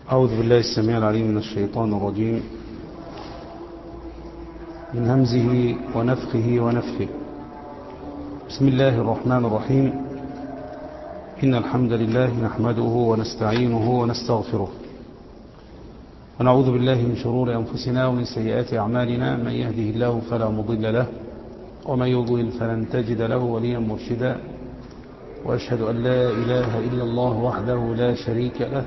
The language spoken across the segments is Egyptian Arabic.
أعوذ بالله السميع العليم من الشيطان الرجيم من همزه ونفخه ونفخه بسم الله الرحمن الرحيم إن الحمد لله نحمده ونستعينه ونستغفره ونعوذ بالله من شرور أنفسنا ومن سيئات أعمالنا من يهده الله فلا مضل له ومن يضلل فلن تجد له وليا مرشدا وأشهد أن لا إله إلا الله وحده لا شريك له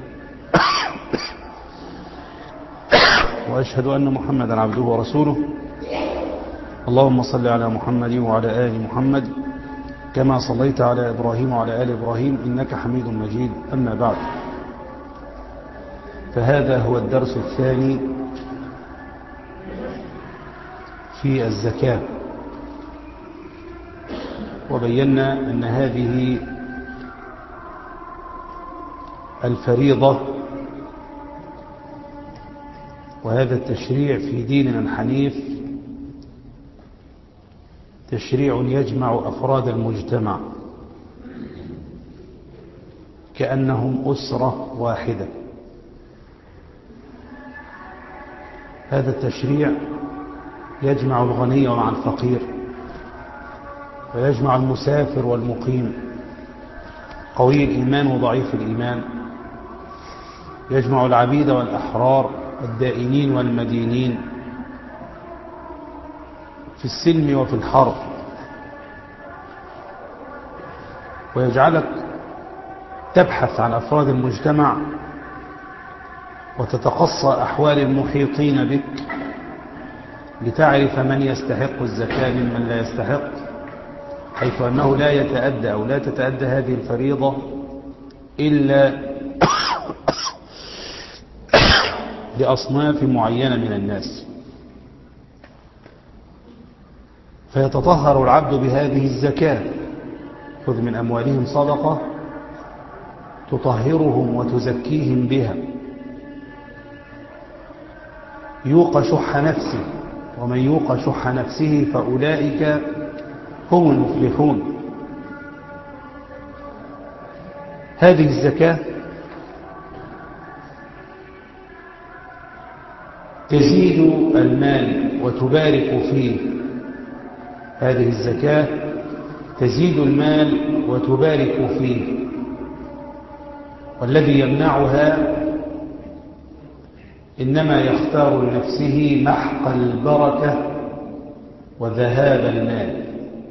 وأشهد أن محمدا عبده ورسوله اللهم صل على محمد وعلى آل محمد كما صليت على إبراهيم وعلى آل إبراهيم إنك حميد مجيد أما بعد فهذا هو الدرس الثاني في الزكاة وبينا أن هذه الفريضة وهذا التشريع في ديننا الحنيف تشريع يجمع أفراد المجتمع كأنهم أسرة واحدة هذا التشريع يجمع الغني مع الفقير ويجمع المسافر والمقيم قوي الإيمان وضعيف الإيمان يجمع العبيد والأحرار الدائنين والمدينين في السلم وفي الحرب ويجعلك تبحث عن أفراد المجتمع وتتقصى أحوال المحيطين بك لتعرف من يستحق الزكاة ممن لا يستحق حيث أنه لا يتأدى أو لا تتأدى هذه الفريضة إلا لأصناف معينة من الناس فيتطهر العبد بهذه الزكاة خذ من أموالهم صدقة تطهرهم وتزكيهم بها يوق شح نفسه ومن يوق شح نفسه فأولئك هم المفلحون هذه الزكاة تزيد المال وتبارك فيه هذه الزكاة تزيد المال وتبارك فيه والذي يمنعها إنما يختار لنفسه محق البركة وذهاب المال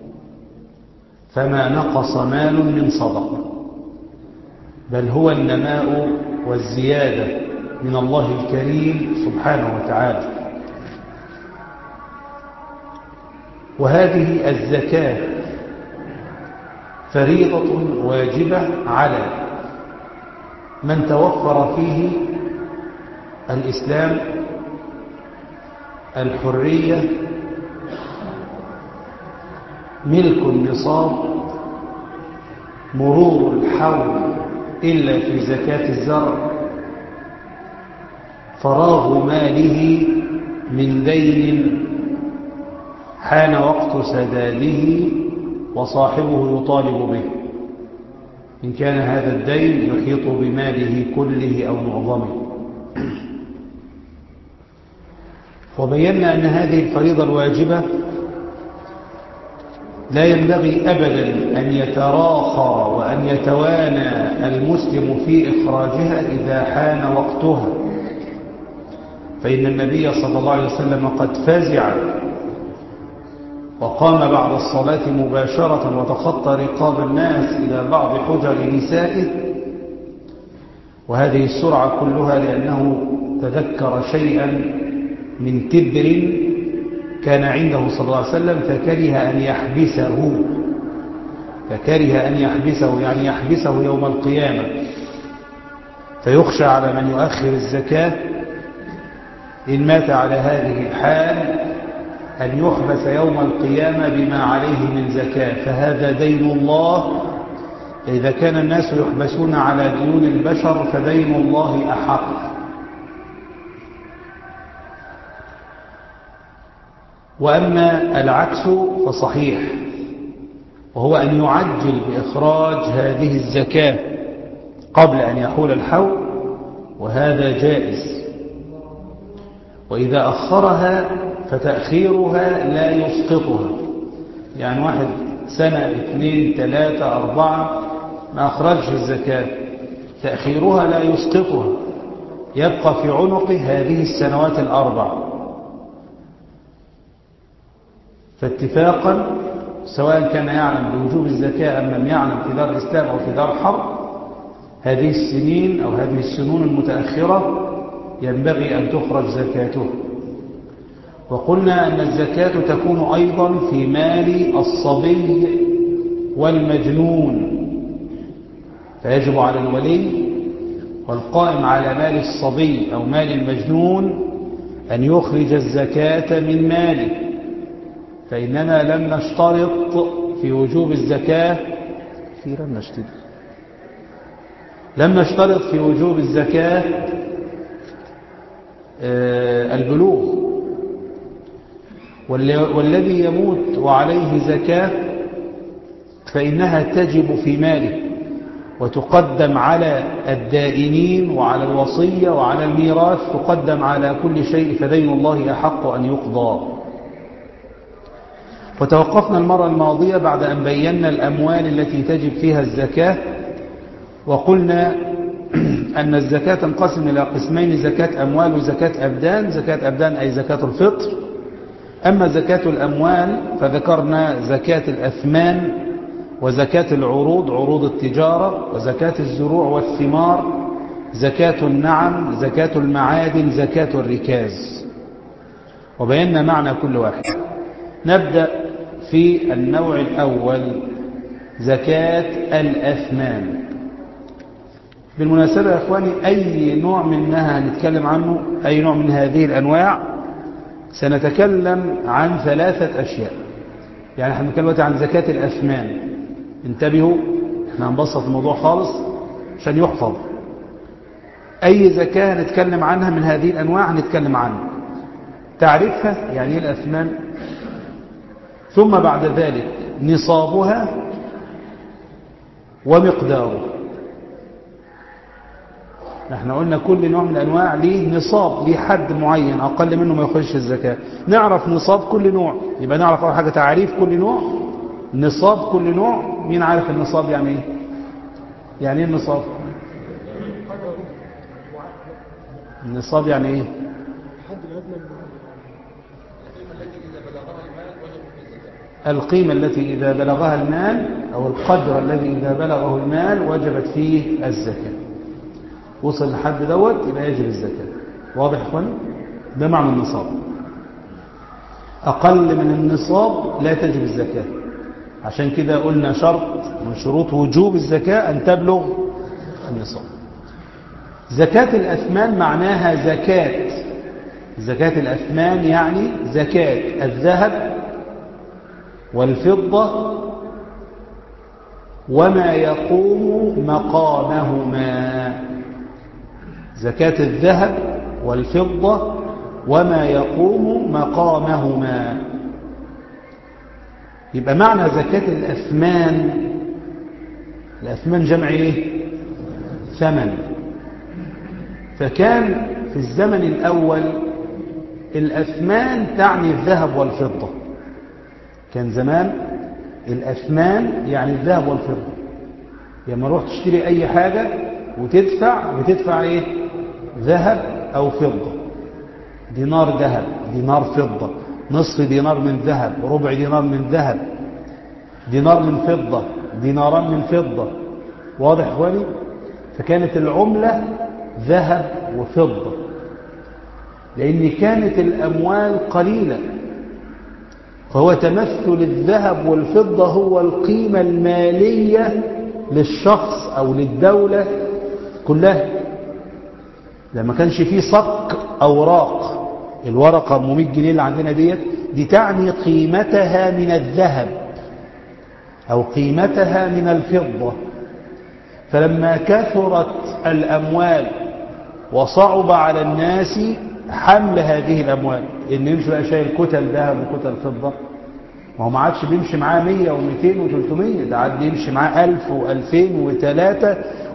فما نقص مال من صدقة بل هو النماء والزيادة من الله الكريم سبحانه وتعالى وهذه الزكاة فريضة واجبة على من توفر فيه الإسلام الحرية ملك النصاب مرور الحول إلا في زكاة الزرع فراغ ماله من دين حان وقت سداده وصاحبه يطالب به إن كان هذا الدين يحيط بماله كله أو معظمه وبينا أن هذه الفريضة الواجبة لا ينبغي أبدا أن يتراخى وأن يتوانى المسلم في إخراجها إذا حان وقتها فإن النبي صلى الله عليه وسلم قد فزع وقام بعد الصلاة مباشرة وتخطى رقاب الناس إلى بعض حجر نسائه وهذه السرعة كلها لأنه تذكر شيئا من تبر كان عنده صلى الله عليه وسلم فكره أن يحبسه فكره أن يحبسه يعني يحبسه يوم القيامة فيخشى على من يؤخر الزكاة إن مات على هذه الحال أن يحبس يوم القيامة بما عليه من زكاة فهذا دين الله إذا كان الناس يحبسون على ديون البشر فدين الله أحق وأما العكس فصحيح وهو أن يعجل بإخراج هذه الزكاة قبل أن يحول الحول وهذا جائز وإذا أخرها فتأخيرها لا يسقطها يعني واحد سنة اثنين ثلاثة أربعة ما أخرجش الزكاة تأخيرها لا يسقطها يبقى في عنقه هذه السنوات الأربع فاتفاقا سواء كان يعلم بوجوب الزكاة أم لم يعلم في دار الإسلام أو في دار حرب هذه السنين أو هذه السنون المتأخرة ينبغي أن تخرج زكاته وقلنا أن الزكاة تكون أيضا في مال الصبي والمجنون فيجب على الولي والقائم على مال الصبي أو مال المجنون أن يخرج الزكاة من ماله فإننا لم نشترط في وجوب الزكاة كثيرا نشترط لم نشترط في وجوب الزكاة البلوغ والذي يموت وعليه زكاة فإنها تجب في ماله وتقدم على الدائنين وعلى الوصية وعلى الميراث تقدم على كل شيء فدين الله أحق أن يقضى وتوقفنا المرة الماضية بعد أن بينا الأموال التي تجب فيها الزكاة وقلنا أن الزكاة تنقسم إلى قسمين زكاة أموال وزكاة أبدان زكاة أبدان أي زكاة الفطر أما زكاة الأموال فذكرنا زكاة الأثمان وزكاة العروض عروض التجارة وزكاة الزروع والثمار زكاة النعم زكاة المعادن زكاة الركاز وبينا معنى كل واحد نبدأ في النوع الأول زكاة الأثمان بالمناسبة يا أخواني أي نوع منها نتكلم عنه أي نوع من هذه الأنواع سنتكلم عن ثلاثة أشياء يعني احنا بنتكلم عن زكاة الأثمان انتبهوا احنا هنبسط الموضوع خالص عشان يحفظ أي زكاة نتكلم عنها من هذه الأنواع نتكلم عنها تعرفها يعني ايه الأثمان ثم بعد ذلك نصابها ومقداره احنا قلنا كل نوع من الأنواع ليه نصاب ليه حد معين أقل منه ما يخش الزكاة نعرف نصاب كل نوع يبقى نعرف أول حاجة تعريف كل نوع نصاب كل نوع مين عارف النصاب يعني ايه يعني ايه النصاب النصاب يعني ايه القيمة التي إذا بلغها المال أو القدر الذي إذا بلغه المال وجبت فيه الزكاة وصل لحد دوت يبقى يجب الزكاة واضح اخواني ده معنى النصاب أقل من النصاب لا تجب الزكاة عشان كده قلنا شرط من شروط وجوب الزكاة أن تبلغ النصاب زكاة الأثمان معناها زكاة زكاة الأثمان يعني زكاة الذهب والفضة وما يقوم مقامهما زكاة الذهب والفضة وما يقوم مقامهما يبقى معنى زكاة الأثمان الأثمان جمع إيه؟ ثمن فكان في الزمن الأول الأثمان تعني الذهب والفضة كان زمان الأثمان يعني الذهب والفضة لما روح تشتري أي حاجة وتدفع بتدفع إيه ذهب أو فضة دينار ذهب دينار فضة نصف دينار من ذهب ربع دينار من ذهب دينار من فضة ديناران من فضة واضح اخواني فكانت العملة ذهب وفضة لأن كانت الأموال قليلة فهو تمثل الذهب والفضة هو القيمة المالية للشخص أو للدولة كلها لما كانش فيه صك أوراق الورقة ب 100 جنيه اللي عندنا ديت دي تعني قيمتها من الذهب أو قيمتها من الفضة فلما كثرت الأموال وصعب على الناس حمل هذه الأموال إن يمشي بقى شايل كتل ذهب وكتل فضة ما هو ما عادش بيمشي معاه 100 و200 و300 ده عاد يمشي معاه 1000 و2000 و3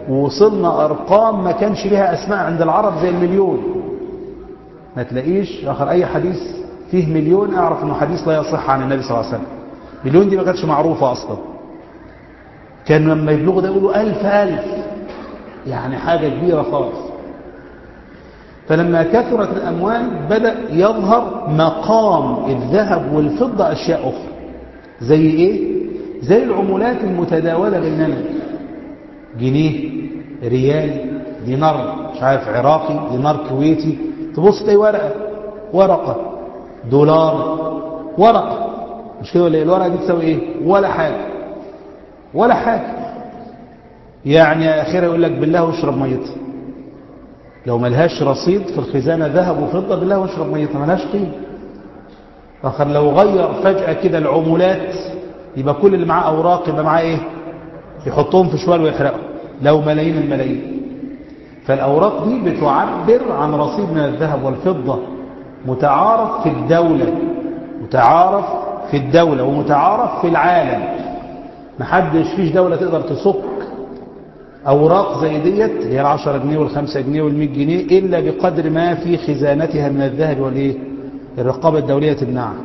ووصلنا أرقام ما كانش لها أسماء عند العرب زي المليون ما تلاقيش آخر أي حديث فيه مليون اعرف أنه حديث لا يصح عن النبي صلى الله عليه وسلم مليون دي ما كانتش معروفة أصلا كان لما يبلغوا ده يقولوا ألف ألف يعني حاجة كبيرة خالص فلما كثرت الأموال بدأ يظهر مقام الذهب والفضة أشياء أخرى زي إيه؟ زي العمولات المتداولة بيننا جنيه ريال دينار مش عارف عراقي دينار كويتي تبص تلاقي ورقة ورقة دولار ورقة مش كده ولا الورقة دي تساوي ايه ولا حاجة ولا حاجة يعني اخيرا يقول لك بالله واشرب ميتها لو ملهاش رصيد في الخزانة ذهب وفضة بالله واشرب ميتها ملهاش قيمة فخر لو غير فجأة كده العمولات يبقى كل اللي معاه أوراق يبقى معاه إيه يحطهم في شوال ويحرقهم لو ملايين الملايين فالأوراق دي بتعبر عن رصيد من الذهب والفضة متعارف في الدولة متعارف في الدولة ومتعارف في العالم محدش فيش دولة تقدر تصك أوراق زي ديت هي العشرة جنيه والخمسة جنيه والمئة جنيه إلا بقدر ما في خزانتها من الذهب والإيه الرقابة الدولية تمنعها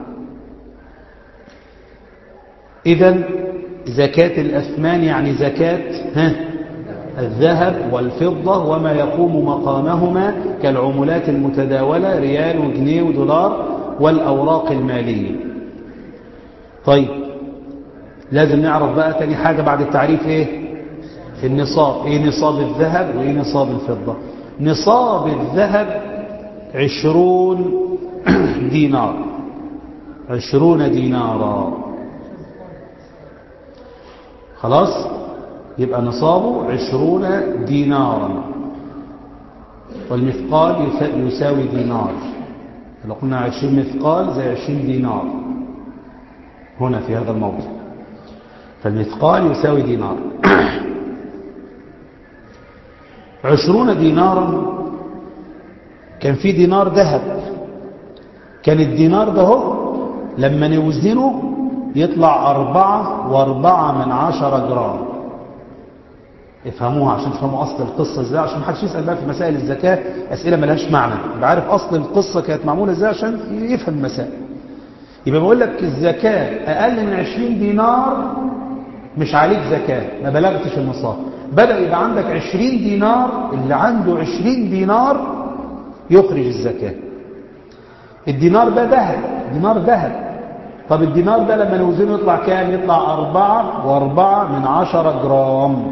إذا زكاة الأثمان يعني زكاة ها الذهب والفضة وما يقوم مقامهما كالعملات المتداولة ريال وجنيه ودولار والأوراق المالية طيب لازم نعرف بقى تاني حاجة بعد التعريف ايه النصاب ايه نصاب الذهب وايه نصاب الفضة نصاب الذهب عشرون دينار عشرون دينارا خلاص يبقى نصابه عشرون دينارا والمثقال يساوي دينار لو قلنا عشرين مثقال زي عشرين دينار هنا في هذا الموضوع فالمثقال يساوي دينار عشرون دينارا كان في دينار ذهب كان الدينار ده هو لما نوزنه يطلع أربعة وأربعة من عشرة جرام افهموها عشان تفهموا أصل القصة ازاي عشان محدش يسأل بقى في مسائل الزكاة أسئلة ملهاش معنى يبقى عارف أصل القصة كانت معمولة ازاي عشان يفهم المسائل يبقى بقول لك الزكاة أقل من 20 دينار مش عليك زكاة ما بلغتش النصاب بدأ يبقى عندك 20 دينار اللي عنده 20 دينار يخرج الزكاة الدينار ده ذهب دينار ذهب طب الدينار ده لما نوزنه يطلع كام يطلع أربعة وأربعة من عشرة جرام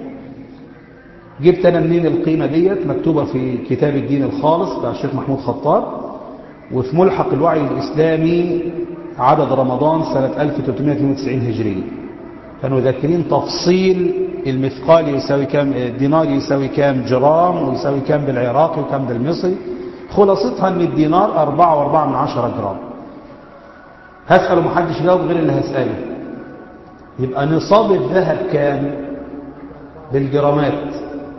جبت أنا منين القيمة ديت مكتوبة في كتاب الدين الخالص بتاع الشيخ محمود خطاب وفي ملحق الوعي الإسلامي عدد رمضان سنة 1392 هجرية كانوا ذاكرين تفصيل المثقال يساوي كام الدينار يساوي كام جرام ويساوي كام بالعراقي وكام بالمصري خلاصتها ان الدينار أربعة وأربعة من عشرة جرام هسأله محدش يجاوب غير اللي هسأله يبقى نصاب الذهب كام بالجرامات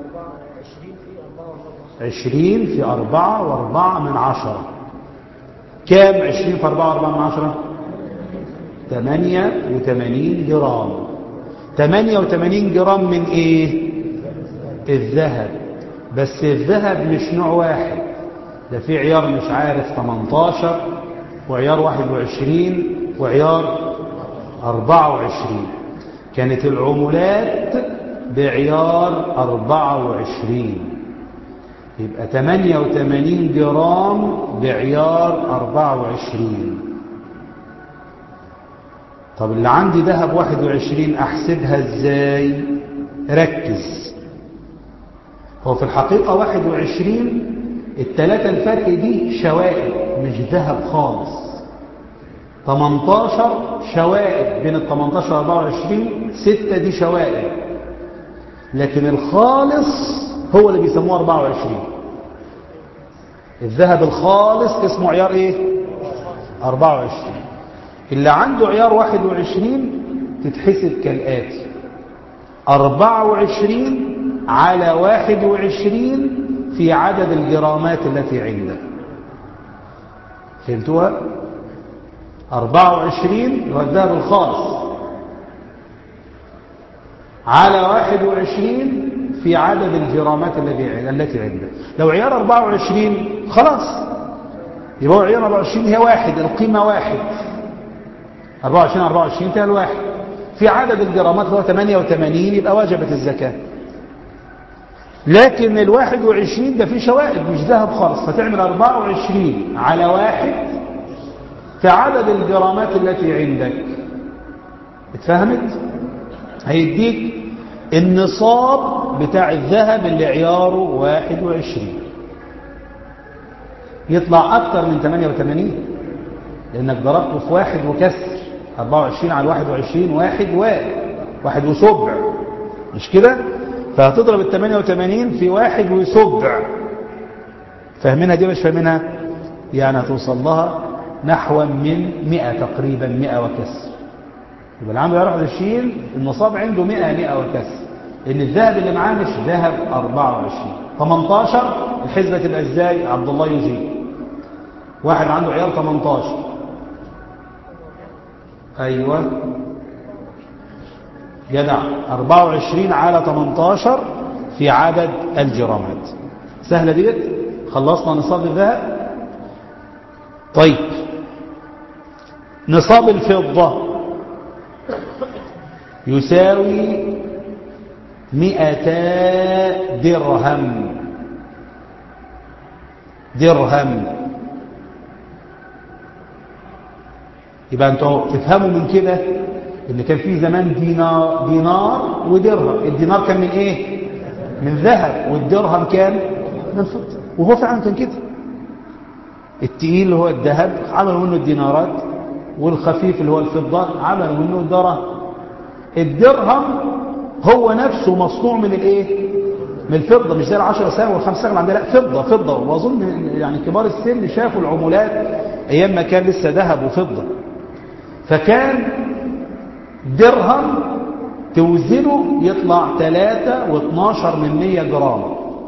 عشرين في أربعة وأربعة من عشرة كام عشرين في أربعة وأربعة من عشرة تمانية وتمانين جرام تمانية وتمانين جرام من ايه الذهب بس الذهب مش نوع واحد ده في عيار مش عارف 18 وعيار 21 وعيار 24 كانت العمولات بعيار 24 يبقى 88 جرام بعيار 24 طب اللي عندي ذهب 21 احسبها ازاي ركز هو في الحقيقة 21 التلاتة الفرق دي شوائب مش ذهب خالص 18 شوائب بين ال 18 و 24 6 دي شوائب لكن الخالص هو اللي بيسموه 24 الذهب الخالص اسمه عيار ايه 24 اللي عنده عيار 21 تتحسب كالآتي 24 على 21 في عدد الجرامات التي عنده فهمتوها 24 هو الذهب الخالص على 21 في عدد الجرامات التي التي عنده لو عيار 24 خلاص يبقى هو عيار 24 هي واحد القيمة واحد 24 24 تال واحد في عدد الجرامات اللي هو 88 يبقى وجبت الزكاة لكن ال 21 ده فيه شوائب مش ذهب خالص فتعمل 24 على واحد في عدد الجرامات التي عندك اتفهمت؟ هيديك النصاب بتاع الذهب اللي عياره 21 يطلع أكتر من 88 لأنك ضربته في واحد وكسر 24 على 21 واحد واحد واحد وسبع مش كده فهتضرب ال 88 في واحد وسبع فاهمينها دي مش فاهمينها يعني هتوصل لها نحو من 100 تقريبا 100 وكسر يبقى العام يروح يشيل النصاب عنده 100 100 وكسر لان الذهب اللي معاه مش ذهب 24 18 الحسبه تبقى ازاي عبد الله يجيب واحد عنده عيار 18 ايوه جدع 24 على 18 في عدد الجرامات سهله ديت خلصنا نصاب الذهب طيب نصاب الفضه يساوي مئتا درهم درهم يبقى انتوا تفهموا من كده ان كان في زمان دينار دينار ودرهم الدينار كان من ايه من ذهب والدرهم كان من فضه وهو فعلا كان كده التقيل اللي هو الذهب عملوا منه الدينارات والخفيف اللي هو الفضه عملوا منه الدرهم الدرهم هو نفسه مصنوع من الايه من الفضه مش زي العشرة سنه والخمس سنه عندنا لا فضه فضه واظن يعني كبار السن شافوا العمولات ايام ما كان لسه ذهب وفضه فكان درهم توزنه يطلع 3 و12 من 100 جرام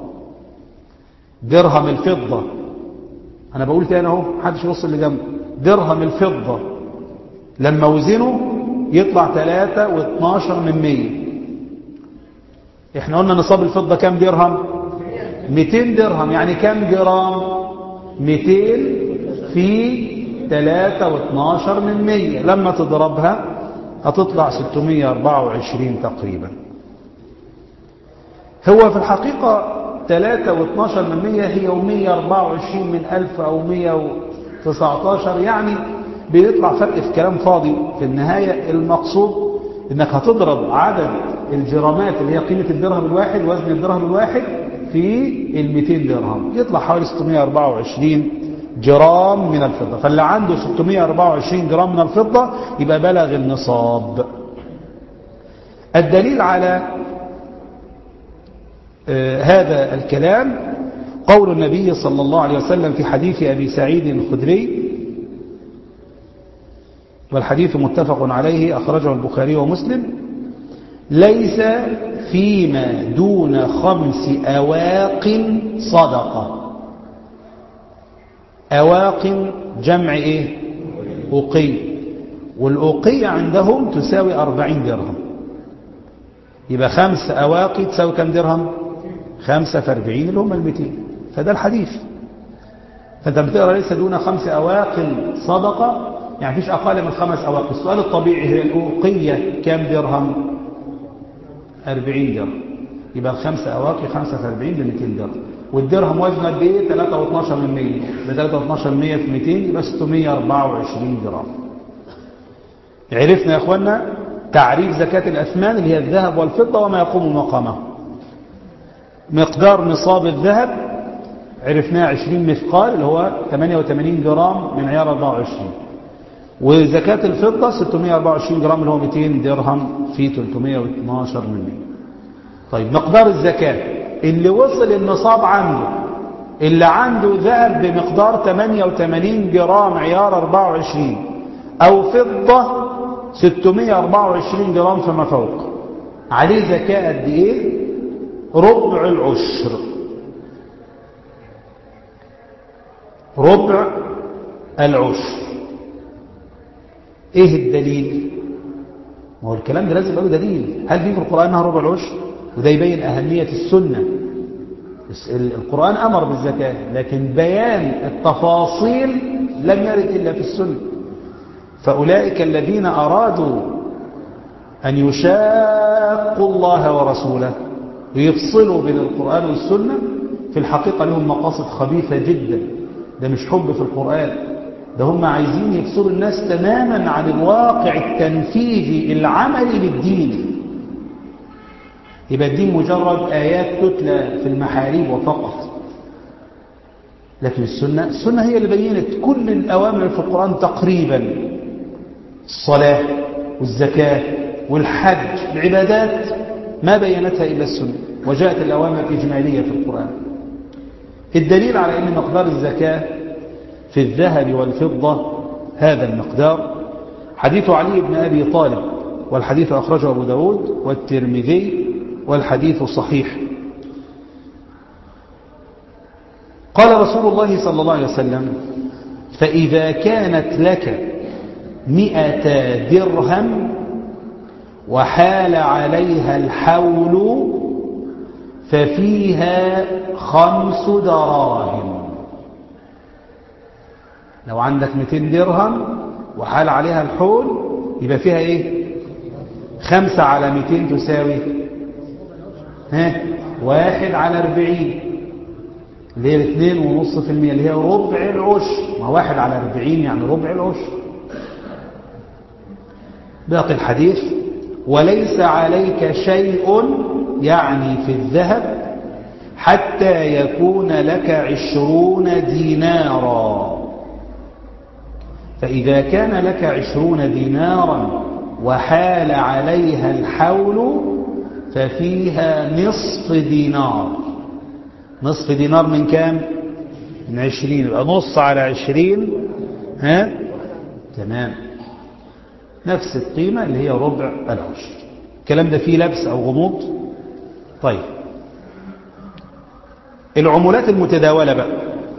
درهم الفضه انا بقول تاني اهو محدش يبص اللي جنبه درهم الفضه لما وزنه يطلع 3 و12 من 100 احنا قلنا نصاب الفضة كام درهم 200 درهم يعني كام جرام 200 في 3 و12 من 100 لما تضربها هتطلع 624 تقريبا هو في الحقيقة 3 و12 من 100 هي 124 من 1000 أو 119 يعني بيطلع فرق في كلام فاضي في النهاية المقصود انك هتضرب عدد الجرامات اللي هي قيمة الدرهم الواحد وزن الدرهم الواحد في ال 200 درهم يطلع حوالي 624 جرام من الفضة فاللي عنده 624 جرام من الفضة يبقى بلغ النصاب الدليل على آه هذا الكلام قول النبي صلى الله عليه وسلم في حديث أبي سعيد الخدري والحديث متفق عليه أخرجه البخاري ومسلم ليس فيما دون خمس أواق صدقة أواق جمع إيه أقي والأقي عندهم تساوي أربعين درهم يبقى خمس أواق تساوي كم درهم خمسة في أربعين اللي هم المتين فده الحديث فأنت بتقرأ ليس دون خمس أواق صدقة يعني فيش أقل من خمس أواق السؤال الطبيعي هي الأوقية كام درهم 40 درهم يبقى الخمسة أواقي 5 في 40 ب 200 درهم والدرهم وزنه قد ايه 3 و12 من 100 ب 3 و12 من 100 في 200 يبقى 624 جرام عرفنا يا اخوانا تعريف زكاة الأثمان اللي هي الذهب والفضة وما يقوم مقامه مقدار نصاب الذهب عرفناه 20 مثقال اللي هو 88 جرام من عيار 24 وزكاة الفضة 624 جرام اللي هو 200 درهم في 312 من 100 طيب مقدار الزكاة اللي وصل النصاب عنده اللي عنده ذهب بمقدار 88 جرام عيار 24 أو فضة 624 جرام فما فوق عليه زكاة قد إيه؟ ربع العشر ربع العشر ايه الدليل ما هو الكلام ده لازم يبقى له دليل هل في في القرآن انها ربع العشر وده يبين أهمية السنة القرآن أمر بالزكاة لكن بيان التفاصيل لم يرد إلا في السنة فأولئك الذين أرادوا أن يشاقوا الله ورسوله ويفصلوا بين القرآن والسنة في الحقيقة لهم مقاصد خبيثة جدا ده مش حب في القرآن ده هم عايزين يفصلوا الناس تماما عن الواقع التنفيذي العملي للدين يبقى الدين مجرد آيات تتلى في المحاريب وفقط لكن السنة السنة هي اللي بينت كل الأوامر في القرآن تقريبا الصلاة والزكاة والحج العبادات ما بينتها إلا السنة وجاءت الأوامر إجمالية في القرآن الدليل على أن مقدار الزكاة في الذهب والفضة هذا المقدار حديث علي بن أبي طالب والحديث أخرجه أبو داود والترمذي والحديث صحيح قال رسول الله صلى الله عليه وسلم فإذا كانت لك مئة درهم وحال عليها الحول ففيها خمس دراهم لو عندك 200 درهم وحال عليها الحول يبقى فيها ايه خمسة على 200 تساوي ها واحد على 40 اللي هي الاثنين ونص في المية اللي هي ربع العشر ما واحد على 40 يعني ربع العشر باقي الحديث وليس عليك شيء يعني في الذهب حتى يكون لك عشرون دينارا فإذا كان لك عشرون دينارا وحال عليها الحول ففيها نصف دينار نصف دينار من كام من عشرين يبقى نص على عشرين ها تمام نفس القيمة اللي هي ربع العشر الكلام ده فيه لبس أو غموض طيب العمولات المتداولة بقى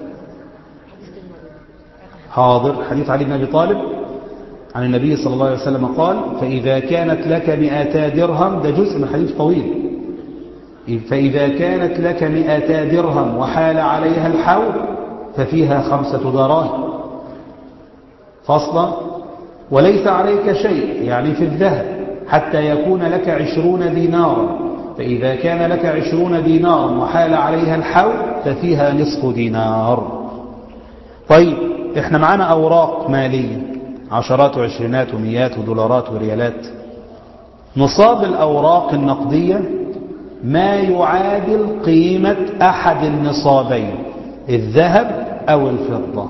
حاضر حديث علي بن أبي طالب عن النبي صلى الله عليه وسلم قال فإذا كانت لك مئتا درهم ده جزء من حديث طويل فإذا كانت لك مئتا درهم وحال عليها الحول ففيها خمسة دراهم فصلا وليس عليك شيء يعني في الذهب حتى يكون لك عشرون دينارا فإذا كان لك عشرون دينارا وحال عليها الحول ففيها نصف دينار طيب احنا معانا أوراق مالية عشرات وعشرينات ومئات ودولارات وريالات نصاب الأوراق النقدية ما يعادل قيمة أحد النصابين الذهب أو الفضة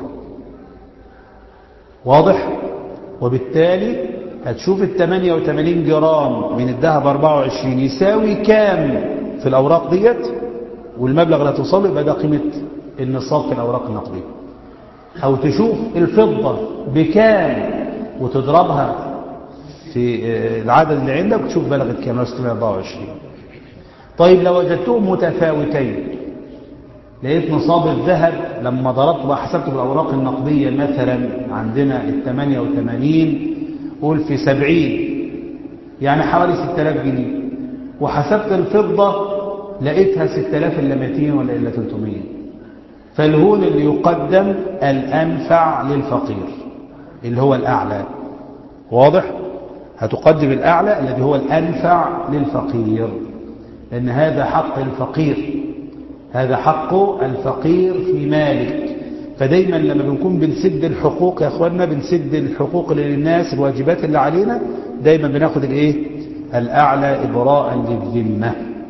واضح؟ وبالتالي هتشوف ال 88 جرام من الذهب 24 يساوي كام في الأوراق ديت والمبلغ اللي هتوصله يبقى ده قيمة النصاب في الأوراق النقدية أو تشوف الفضة بكام وتضربها في العدد اللي عندك وتشوف بلغت كام 624 طيب لو وجدتهم متفاوتين لقيت نصاب الذهب لما ضربت وحسبته بالأوراق النقدية مثلا عندنا ال 88 قول في 70 يعني حوالي 6000 جنيه وحسبت الفضة لقيتها 6000 إلا 200 ولا إلا 300 فالهون اللي يقدم الأنفع للفقير اللي هو الأعلى واضح؟ هتقدم الأعلى الذي هو الأنفع للفقير لأن هذا حق الفقير هذا حق الفقير في مالك فدايما لما بنكون بنسد الحقوق يا اخوانا بنسد الحقوق اللي للناس الواجبات اللي علينا دايما بناخد الايه الاعلى ابراء للذمه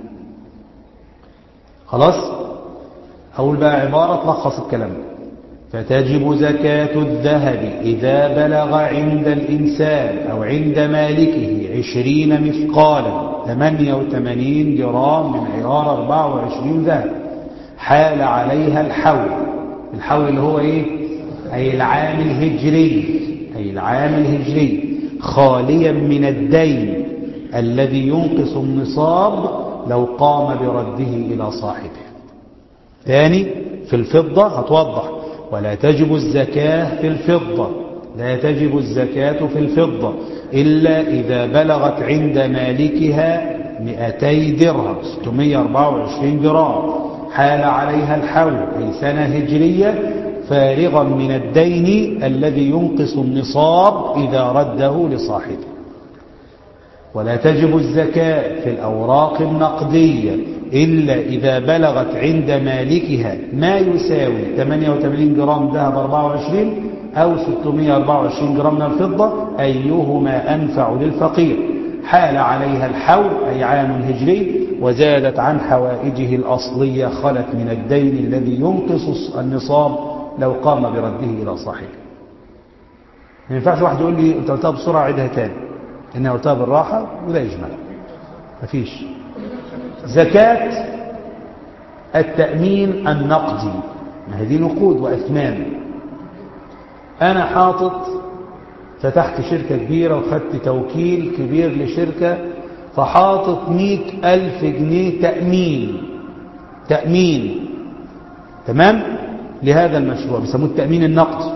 خلاص اقول بقى عباره تلخص الكلام فتجب زكاة الذهب إذا بلغ عند الإنسان أو عند مالكه عشرين مثقالا ثمانية وثمانين جرام من عيار أربعة وعشرين ذهب حال عليها الحول الحول اللي هو إيه أي العام الهجري أي العام الهجري خاليا من الدين الذي ينقص النصاب لو قام برده إلى صاحبه ثاني في الفضة هتوضح ولا تجب الزكاة في الفضة لا تجب الزكاة في الفضة إلا إذا بلغت عند مالكها 200 درهم 624 جرام حال عليها الحول أي سنة هجرية فارغا من الدين الذي ينقص النصاب إذا رده لصاحبه ولا تجب الزكاة في الأوراق النقدية إلا إذا بلغت عند مالكها ما يساوي 88 جرام ذهب 24 أو 624 جرام من الفضة أيهما أنفع للفقير حال عليها الحول أي عام هجري وزادت عن حوائجه الأصلية خلت من الدين الذي ينقص النصاب لو قام برده إلى صاحبه ما ينفعش واحد يقول لي أنت قلتها بسرعة عيدها تاني إنها قلتها بالراحة وده يجمع مفيش زكاة التأمين النقدي ما هذه نقود وأثمان أنا حاطط فتحت شركة كبيرة وخدت توكيل كبير لشركة فحاطط مئة ألف جنيه تأمين تأمين تمام لهذا المشروع بيسموه التأمين النقدي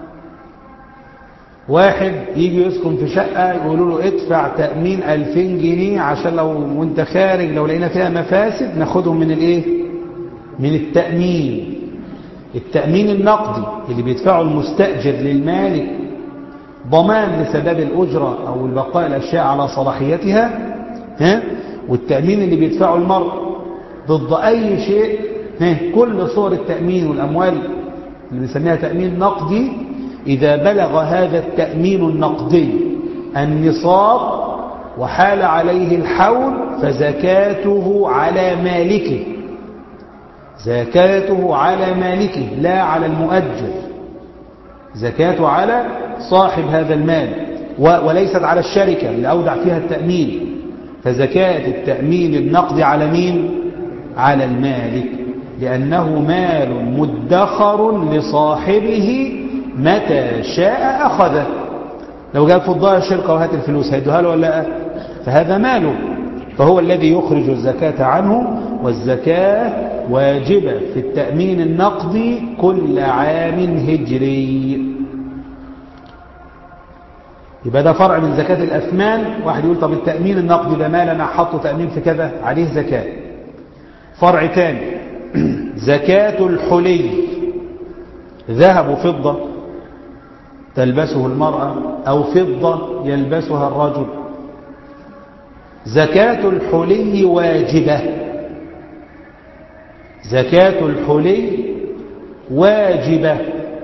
واحد يجي يسكن في شقة يقولوا له ادفع تأمين 2000 جنيه عشان لو وانت خارج لو لقينا فيها مفاسد ناخدهم من الايه من التأمين التأمين النقدي اللي بيدفعه المستأجر للمالك ضمان لسبب الأجرة أو البقاء الأشياء على صلاحيتها ها والتأمين اللي بيدفعه المرء ضد أي شيء ها كل صور التأمين والأموال اللي بنسميها تأمين نقدي إذا بلغ هذا التأمين النقدي النصاب وحال عليه الحول فزكاته على مالكه زكاته على مالكه لا على المؤجر زكاته على صاحب هذا المال وليست على الشركة اللي أودع فيها التأمين فزكاة التأمين النقدي على مين؟ على المالك لأنه مال مدخر لصاحبه متى شاء أخذه لو جاء فضاء الشركة وهات الفلوس هيدوها له ولا لا فهذا ماله فهو الذي يخرج الزكاة عنه والزكاة واجبة في التأمين النقدي كل عام هجري يبقى ده فرع من زكاة الأثمان واحد يقول طب التأمين النقدي ده مال أنا حطه تأمين في كذا عليه زكاة فرع تاني زكاة الحلي ذهب وفضة تلبسه المرأة أو فضة يلبسها الرجل زكاة الحلي واجبة زكاة الحلي واجبة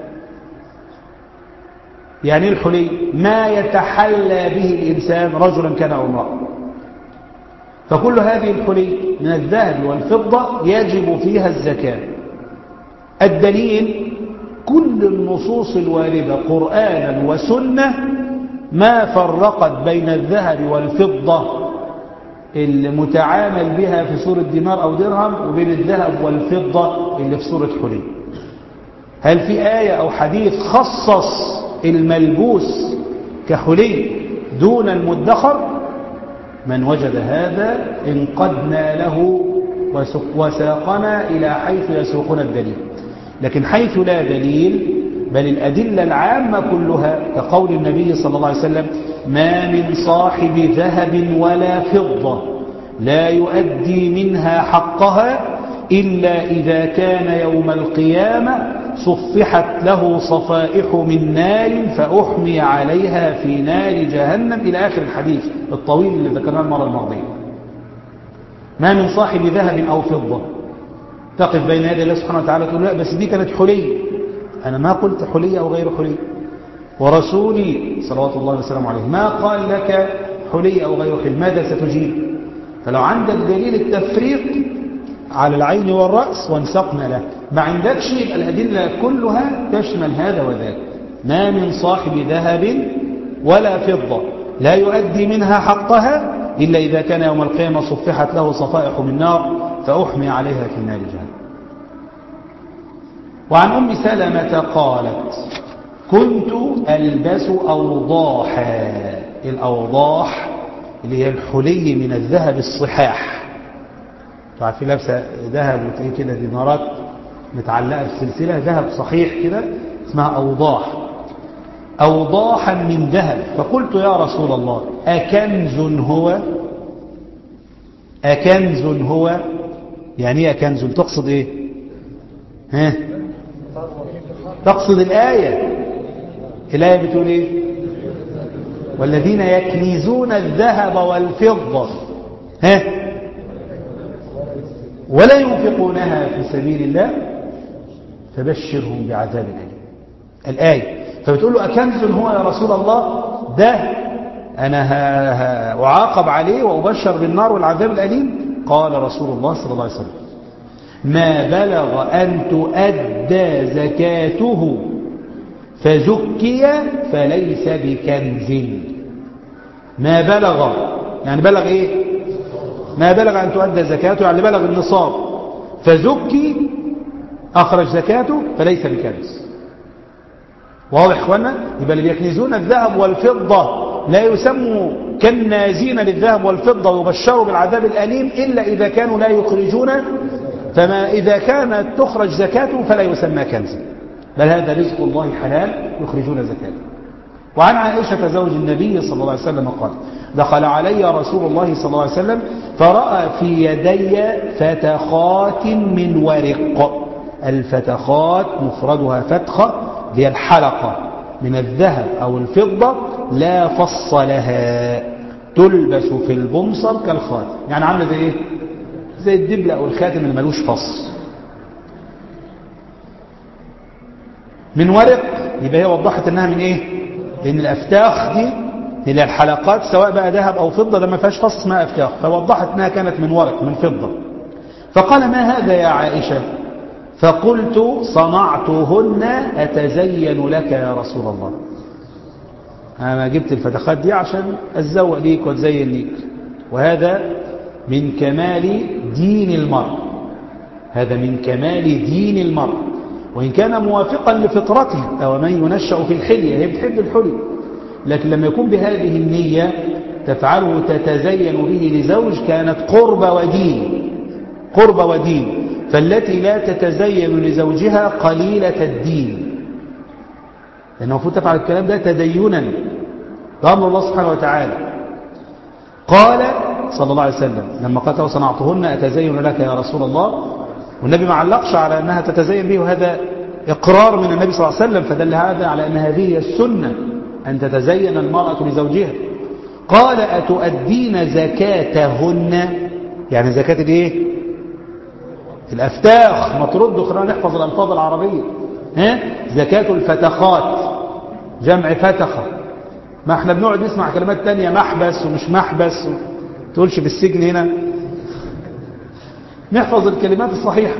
يعني الحلي ما يتحلى به الإنسان رجلا كان أو امرأة فكل هذه الحلي من الذهب والفضة يجب فيها الزكاة الدليل كل النصوص الواردة قرآنا وسنة ما فرقت بين الذهب والفضة المتعامل بها في صورة دينار أو درهم وبين الذهب والفضة اللي في صورة حلي هل في آية أو حديث خصص الملبوس كحلي دون المدخر من وجد هذا انقدنا له وساقنا إلى حيث يسوقنا الدليل لكن حيث لا دليل بل الأدلة العامة كلها كقول النبي صلى الله عليه وسلم ما من صاحب ذهب ولا فضة لا يؤدي منها حقها إلا إذا كان يوم القيامة صفحت له صفائح من نار فأحمي عليها في نار جهنم إلى آخر الحديث الطويل اللي ذكرناه المرة الماضية ما من صاحب ذهب أو فضة تقف بين يدي الله سبحانه وتعالى تقول لا بس دي كانت حلي أنا ما قلت حلي أو غير حلي ورسولي صلوات الله وسلامه عليه ما قال لك حلي أو غير حلي ماذا ستجيب فلو عندك دليل التفريق على العين والرأس وانسقنا له ما عندكش يبقى الأدلة كلها تشمل هذا وذاك ما من صاحب ذهب ولا فضة لا يؤدي منها حقها إلا إذا كان يوم القيامة صفحت له صفائح من نار فأحمي عليها في نار جهنم وعن أم سلمة قالت كنت ألبس أوضاحا الأوضاح اللي هي الحلي من الذهب الصحاح عارفين لابسه ذهب وتلاقيه كده دينارات متعلقه في سلسله ذهب صحيح كده اسمها اوضاح اوضاحا من ذهب فقلت يا رسول الله اكنز هو أكنز هو يعني ايه أكنز تقصد ايه ها تقصد الآية الآية بتقول ايه والذين يكنزون الذهب والفضة ها ولا ينفقونها في سبيل الله فبشرهم بعذاب أليم الآية فبتقول له أكنز هو يا رسول الله ده أنا أعاقب عليه وأبشر بالنار والعذاب الأليم قال رسول الله صلى الله عليه وسلم ما بلغ أن تؤدى زكاته فزكي فليس بكنز ما بلغ يعني بلغ ايه ما بلغ ان تؤدى زكاته يعني بلغ النصاب فزكي اخرج زكاته فليس بكنز واضح اخوانا يبقى اللي بيكنزون الذهب والفضه لا يسموا كالنازين للذهب والفضه ويبشروا بالعذاب الاليم الا اذا كانوا لا يخرجون فما اذا كانت تخرج زكاته فلا يسمى كنزا بل هذا رزق الله حلال يخرجون زكاته وعن عائشة زوج النبي صلى الله عليه وسلم قال دخل علي رسول الله صلى الله عليه وسلم فرأى في يدي فتخات من ورق الفتخات مفردها فتخة هي الحلقة من الذهب أو الفضة لا فص لها تلبس في البمصر كالخاتم يعني عامله زي ايه زي الدبلة أو الخاتم اللي ملوش فص من ورق يبقى هي وضحت انها من ايه لان الافتاخ دي هي الحلقات سواء بقى ذهب او فضه ده ما فيهاش فص اسمها افتاخ فوضحت انها كانت من ورق من فضه فقال ما هذا يا عائشه فقلت صنعتهن اتزين لك يا رسول الله انا جبت الفتخات دي عشان اتزوق ليك واتزين ليك وهذا من كمال دين المرء هذا من كمال دين المرء وإن كان موافقا لفطرته أو من ينشأ في الحلية هي بتحب الحلي لكن لما يكون بهذه النية تفعله تتزين به لزوج كانت قرب ودين قرب ودين فالتي لا تتزين لزوجها قليلة الدين لأنه المفروض تفعل الكلام ده تدينا بأمر الله سبحانه وتعالى قال صلى الله عليه وسلم لما قال صنعتهن أتزين لك يا رسول الله والنبي ما علقش على أنها تتزين به وهذا إقرار من النبي صلى الله عليه وسلم فدل هذا على أن هذه هي السنة أن تتزين المرأة لزوجها قال أتؤدين زكاتهن يعني زكاة الايه الأفتاخ ما ترد خلينا نحفظ الألفاظ العربية ها زكاة الفتخات جمع فتخة ما احنا بنقعد نسمع كلمات تانية محبس ومش محبس تقولش في السجن هنا نحفظ الكلمات الصحيحة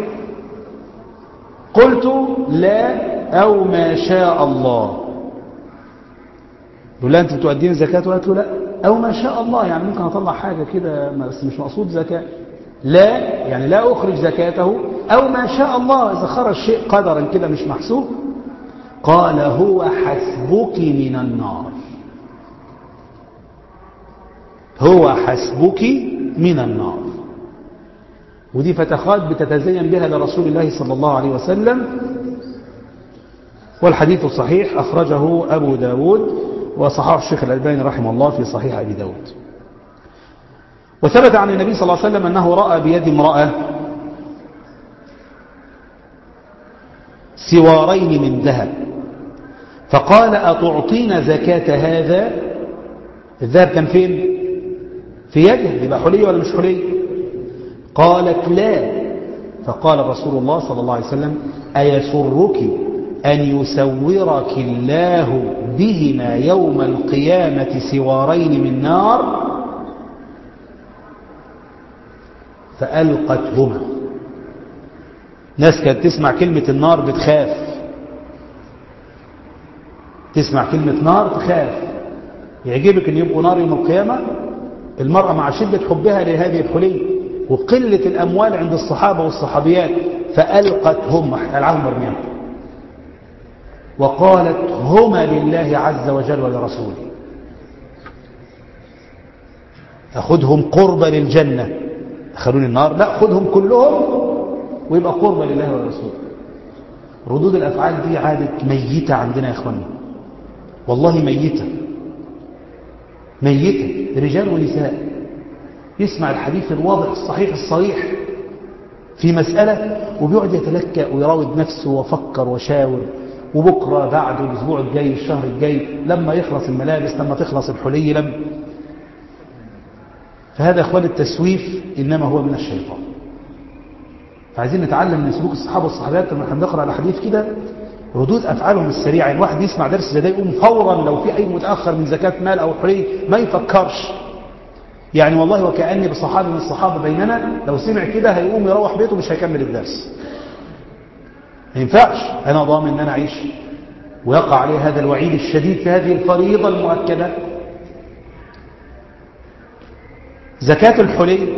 قلت لا أو ما شاء الله يقول لا أنت بتؤدين زكاة وقالت له لا أو ما شاء الله يعني ممكن أطلع حاجة كده بس مش مقصود زكاة لا يعني لا أخرج زكاته أو ما شاء الله إذا خرج شيء قدرا كده مش محسوب قال هو حسبك من النار هو حسبك من النار ودي فتخات بتتزين بها لرسول الله صلى الله عليه وسلم والحديث صحيح أخرجه أبو داود وصححه الشيخ الألباني رحمه الله في صحيح أبي داود وثبت عن النبي صلى الله عليه وسلم أنه رأى بيد امرأة سوارين من ذهب فقال أتعطين زكاة هذا الذهب كان فين في يده يبقى حلي ولا مش حلي قالت لا فقال رسول الله صلى الله عليه وسلم أيسرك أن يسورك الله بهما يوم القيامة سوارين من نار فألقتهما ناس كانت تسمع كلمة النار بتخاف تسمع كلمة نار تخاف يعجبك ان يبقوا نار يوم القيامة المرأة مع شدة حبها لهذه الحلي وقلة الأموال عند الصحابة والصحابيات فألقتهم ألعهم مرميهم وقالت هما لله عز وجل ولرسوله أخذهم قربة للجنة أخذون النار لا خذهم كلهم ويبقى قربة لله ولرسوله ردود الأفعال دي عادة ميتة عندنا يا إخواني والله ميتة ميتة رجال ونساء يسمع الحديث الواضح الصحيح الصريح في مسألة وبيقعد يتلكأ ويراود نفسه وفكر وشاور وبكرة بعده الأسبوع الجاي الشهر الجاي لما يخلص الملابس لما تخلص الحلي لم فهذا أخوان التسويف إنما هو من الشيطان فعايزين نتعلم من سلوك الصحابة والصحابات لما احنا بنقرأ الأحاديث كده ردود أفعالهم السريعة يعني واحد يسمع درس زي ده يقوم فورا لو في أي متأخر من زكاة مال أو حلي ما يفكرش يعني والله وكأني بصحابي من الصحابة بيننا لو سمع كده هيقوم يروح بيته مش هيكمل الدرس ما ينفعش أنا ضامن أن أنا أعيش ويقع عليه هذا الوعيد الشديد في هذه الفريضة المؤكدة زكاة الحلي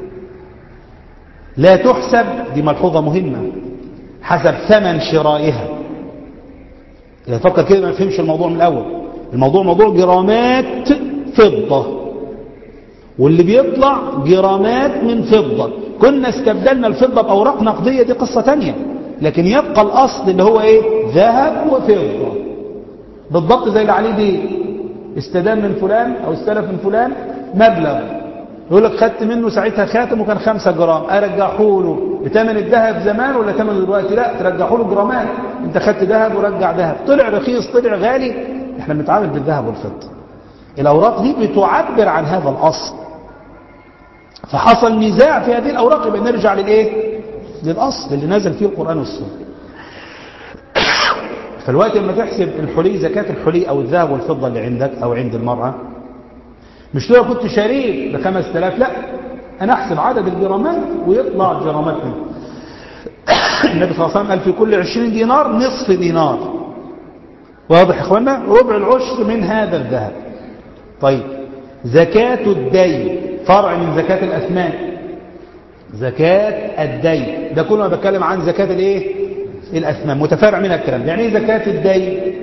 لا تحسب دي ملحوظة مهمة حسب ثمن شرائها إذا فكر كده ما يفهمش الموضوع من الأول الموضوع موضوع جرامات فضة واللي بيطلع جرامات من فضة كنا استبدلنا الفضة بأوراق نقدية دي قصة تانية لكن يبقى الأصل اللي هو إيه ذهب وفضة بالضبط زي اللي عليه دي استدام من فلان أو استلف من فلان مبلغ يقول لك خدت منه ساعتها خاتم وكان خمسة جرام أرجعه له بتمن الذهب زمان ولا تمن دلوقتي لا ترجعه له جرامات انت خدت ذهب ورجع ذهب طلع رخيص طلع غالي احنا بنتعامل بالذهب والفضة الأوراق دي بتعبر عن هذا الأصل فحصل نزاع في هذه الأوراق يبقى نرجع للإيه للأصل اللي نزل فيه القرآن والسنة فالوقت لما تحسب الحلي زكاة الحلي أو الذهب والفضة اللي عندك أو عند المرأة مش تقول كنت شريك ب 5000 لا أنا أحسب عدد الجرامات ويطلع الجرامات منه النبي صلى الله عليه وسلم قال في كل 20 دينار نصف دينار واضح يا اخوانا ربع العشر من هذا الذهب طيب زكاة الدين فرع من زكاة الأثمان زكاة الدين ده كله ما بتكلم عن زكاة الايه الأثمان متفرع منها الكلام يعني ايه زكاة الدين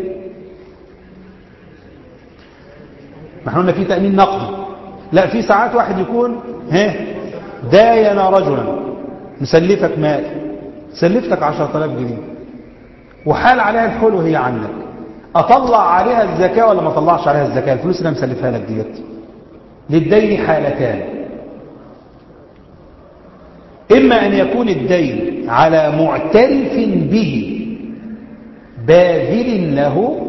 ما احنا قلنا في تأمين نقدي لا في ساعات واحد يكون ها داين رجلا مسلفك مال سلفتك 10000 جنيه وحال عليها الحول وهي عندك أطلع عليها الزكاة ولا ما أطلعش عليها الزكاة الفلوس اللي أنا مسلفها لك ديت للدين حالتان إما أن يكون الدين على معترف به باذل له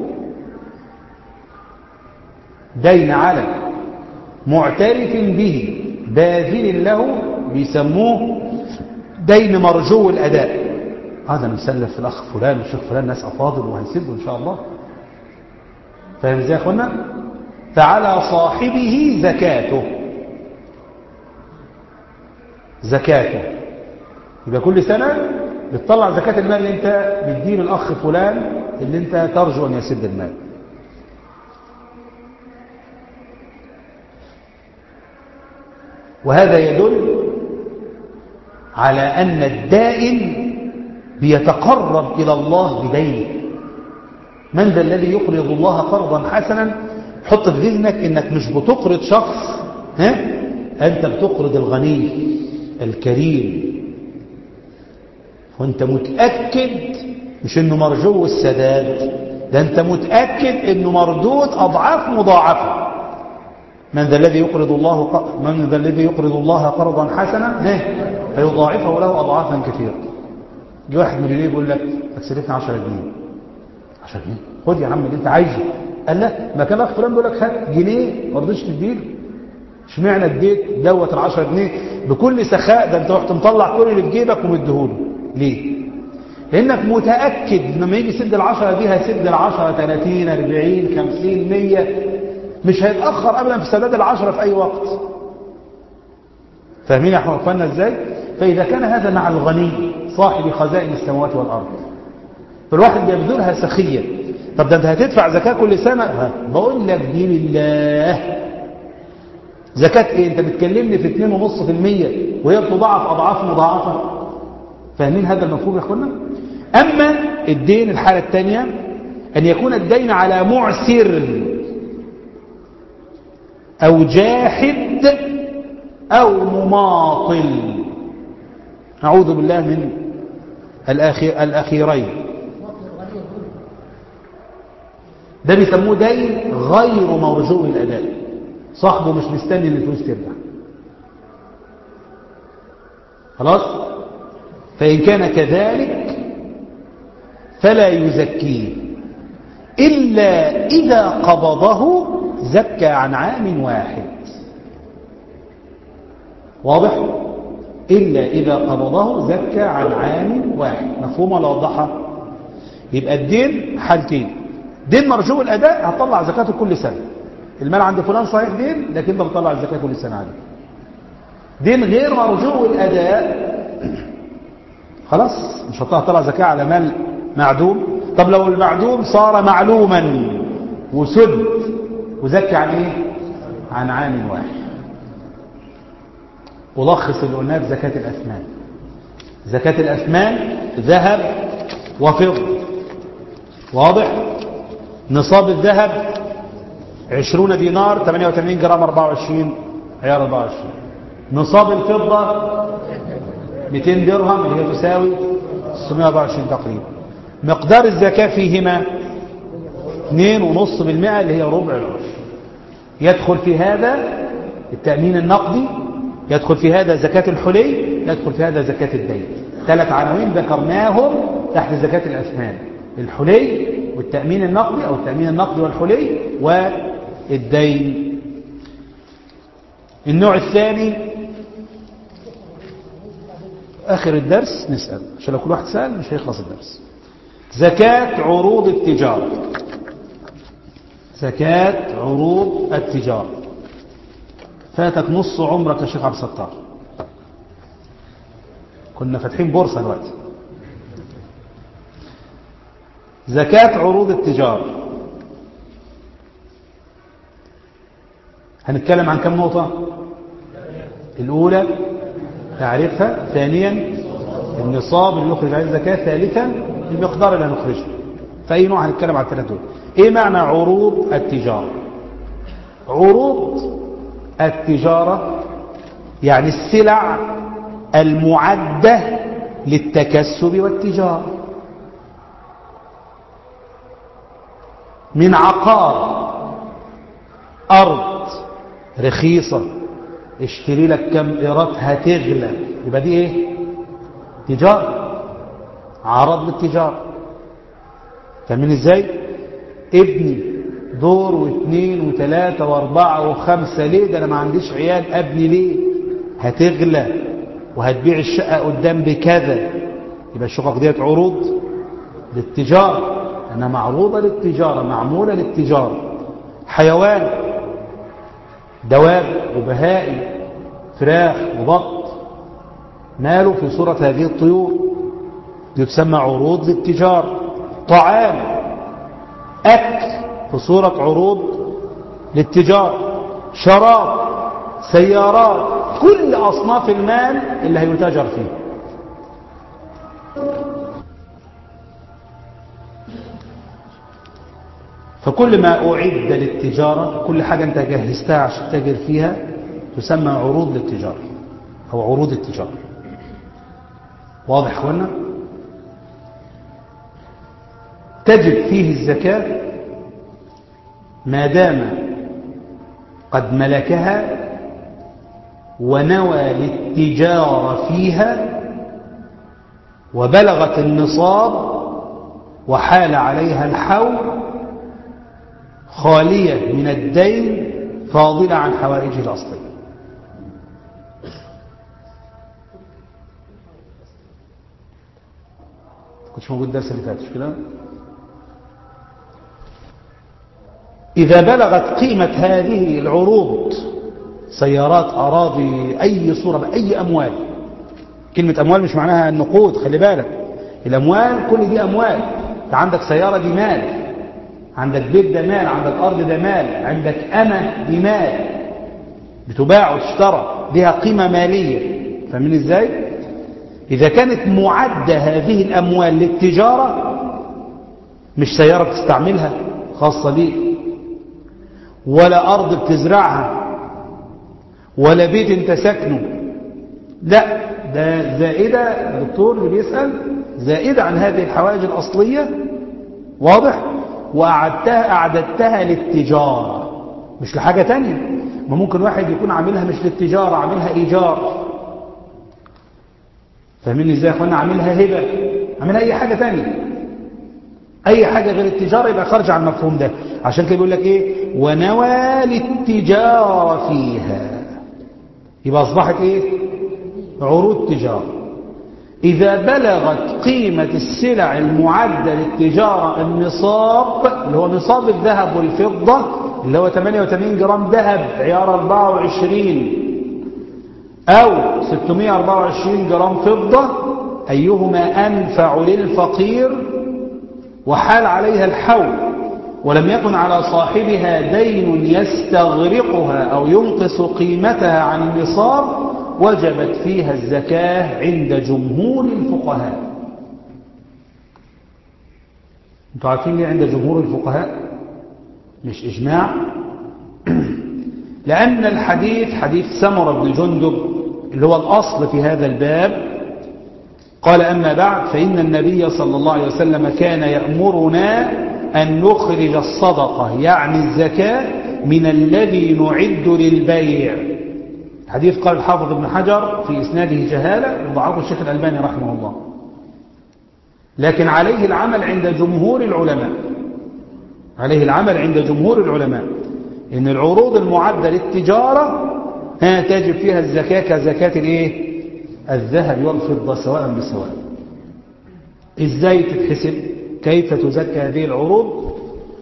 دين على معترف به باذل له بيسموه دين مرجو الأداء هذا مسلف في الأخ فلان والشيخ فلان ناس أفاضل وهيسدوا إن شاء الله فاهم ازاي يا اخوانا فعلى صاحبه زكاته زكاته يبقى كل سنة بتطلع زكاة المال اللي انت بتديه للأخ فلان اللي انت ترجو أن يسد المال وهذا يدل على أن الدائن بيتقرب إلى الله بدينه من ذا الذي يقرض الله قرضا حسنا حط في ذهنك انك مش بتقرض شخص ها انت بتقرض الغني الكريم وانت متأكد مش انه مرجو السداد ده انت متأكد انه مردود اضعاف مضاعفة من ذا الذي يقرض الله من ذا الذي يقرض الله قرضا حسنا ها فيضاعفه له اضعافا كثيرة جه واحد مليونير يقول لك هتسلفني 10 جنيه 10 جنيه خد يا عم اللي انت عايزه قال لا ما كان اخ فلان بيقول لك هات جنيه ما رضيتش تديله اشمعنى اديت دوت ال 10 جنيه بكل سخاء ده انت رحت مطلع كل اللي في جيبك ومديهوله ليه؟ لانك متاكد ان لما يجي يسد ال 10 دي هيسد ال 10 30 40 50 100 مش هيتاخر ابدا في سداد ال 10 في اي وقت فاهمين يا اخوانا ازاي؟ فاذا كان هذا مع الغني صاحب خزائن السماوات والارض فالواحد بيبذلها سخيا طب ده انت هتدفع زكاة كل سنة ها. بقول لك دي لله زكاة ايه انت بتكلمني في 2.5% وهي بتضاعف اضعاف مضاعفة فاهمين هذا المفهوم يا اخوانا اما الدين الحالة الثانية ان يكون الدين على معسر او جاحد او مماطل اعوذ بالله من الأخير الأخيرين ده بيسموه دين غير مرجو الأداء صاحبه مش مستني ان الفلوس ترجع خلاص فإن كان كذلك فلا يزكيه إلا إذا قبضه زكى عن عام واحد واضح إلا إذا قبضه زكى عن عام واحد مفهوم ولا وضحها يبقى الدين حالتين دين مرجو الأداء هتطلع زكاته كل سنة المال عند فلان صحيح دين لكن انت بتطلع الزكاة كل سنة عليه دين غير مرجو الأداء خلاص مش هتطلع زكاة على مال معدوم طب لو المعدوم صار معلوما وسد وزكي عن ايه عن عام واحد ألخص اللي قلناه في زكاة الأثمان زكاة الأثمان ذهب وفضة واضح نصاب الذهب عشرون دينار 88 جرام 24 عيار 24 نصاب الفضة 200 درهم اللي هي تساوي 624 تقريبا مقدار الزكاة فيهما 2.5% اللي هي ربع العشر يدخل في هذا التأمين النقدي يدخل في هذا زكاة الحلي يدخل في هذا زكاة الدين ثلاث عناوين ذكرناهم تحت زكاة الأثمان الحلي والتأمين النقدي أو التأمين النقدي والحلي والدين النوع الثاني آخر الدرس نسأل عشان لو كل واحد سأل مش هيخلص الدرس زكاة عروض التجارة زكاة عروض التجارة فاتك نص عمرك يا شيخ عبد الستار كنا فاتحين بورصة دلوقتي زكاة عروض التجارة هنتكلم عن كم نقطة الأولى تعريفها ثانيا النصاب اللي نخرج عليه الزكاة ثالثا المقدار اللي هنخرجه فأي نوع هنتكلم عن الثلاث دول ايه معنى عروض التجارة عروض التجارة يعني السلع المعدة للتكسب والتجارة من عقار أرض رخيصة اشتري لك كم إيرات هتغلى يبقى دي ايه تجارة عرض للتجارة فاهمين ازاي ابني دور واثنين وثلاثة واربعة وخمسة ليه ده انا ما عنديش عيال ابني ليه هتغلى وهتبيع الشقة قدام بكذا يبقى الشقق ديت عروض للتجارة انها معروضة للتجارة معمولة للتجارة حيوان دواب وبهائم فراخ وبط ماله في صورة هذه الطيور دي تسمى عروض للتجارة طعام أكل في صورة عروض للتجارة شراب سيارات كل أصناف المال اللي هيتاجر فيه فكل ما أعد للتجارة كل حاجة أنت جهزتها عشان تاجر فيها تسمى عروض للتجارة أو عروض التجارة واضح أخوانا تجب فيه الزكاة ما دام قد ملكها ونوى للتجارة فيها وبلغت النصاب وحال عليها الحول خالية من الدين فاضلة عن حوائجه الأصلية كنتش موجود الدرس اللي فات مش كده إذا بلغت قيمة هذه العروض سيارات أراضي أي صورة بأي أموال كلمة أموال مش معناها النقود خلي بالك الأموال كل دي أموال أنت عندك سيارة دي مال عندك بيت ده مال عندك أرض ده مال عندك أمة دي مال بتباع وتشترى لها قيمة مالية فاهمين ازاي إذا كانت معدة هذه الأموال للتجارة مش سيارة بتستعملها خاصة ليك ولا أرض بتزرعها ولا بيت انت ساكنه لا ده زائدة الدكتور اللي بيسأل زائدة عن هذه الحوائج الأصلية واضح وأعدتها أعددتها للتجارة مش لحاجة تانية ما ممكن واحد يكون عاملها مش للتجارة عاملها إيجار فاهمين ازاي يا اخوانا عاملها هبه عاملها اي حاجه تانية اي حاجه غير التجاره يبقى خارج عن المفهوم ده عشان كده بيقول لك ايه ونوى للتجاره فيها يبقى اصبحت ايه عروض تجاره إذا بلغت قيمة السلع المعدة للتجارة النصاب اللي هو نصاب الذهب والفضة اللي هو 88 جرام ذهب عيار 24 أو 624 جرام فضة أيهما أنفع للفقير وحال عليها الحول ولم يكن على صاحبها دين يستغرقها أو ينقص قيمتها عن النصاب وجبت فيها الزكاة عند جمهور الفقهاء انتوا عارفين ليه عند جمهور الفقهاء مش إجماع لأن الحديث حديث سمر بن جندب اللي هو الأصل في هذا الباب قال أما بعد فإن النبي صلى الله عليه وسلم كان يأمرنا أن نخرج الصدقة يعني الزكاة من الذي نعد للبيع حديث قال الحافظ ابن حجر في إسناده جهالة وضعه الشيخ الألباني رحمه الله لكن عليه العمل عند جمهور العلماء عليه العمل عند جمهور العلماء إن العروض المعدة للتجارة ها تجب فيها الزكاة كزكاة الايه الذهب والفضة سواء بسواء ازاي تتحسب كيف تزكى هذه العروض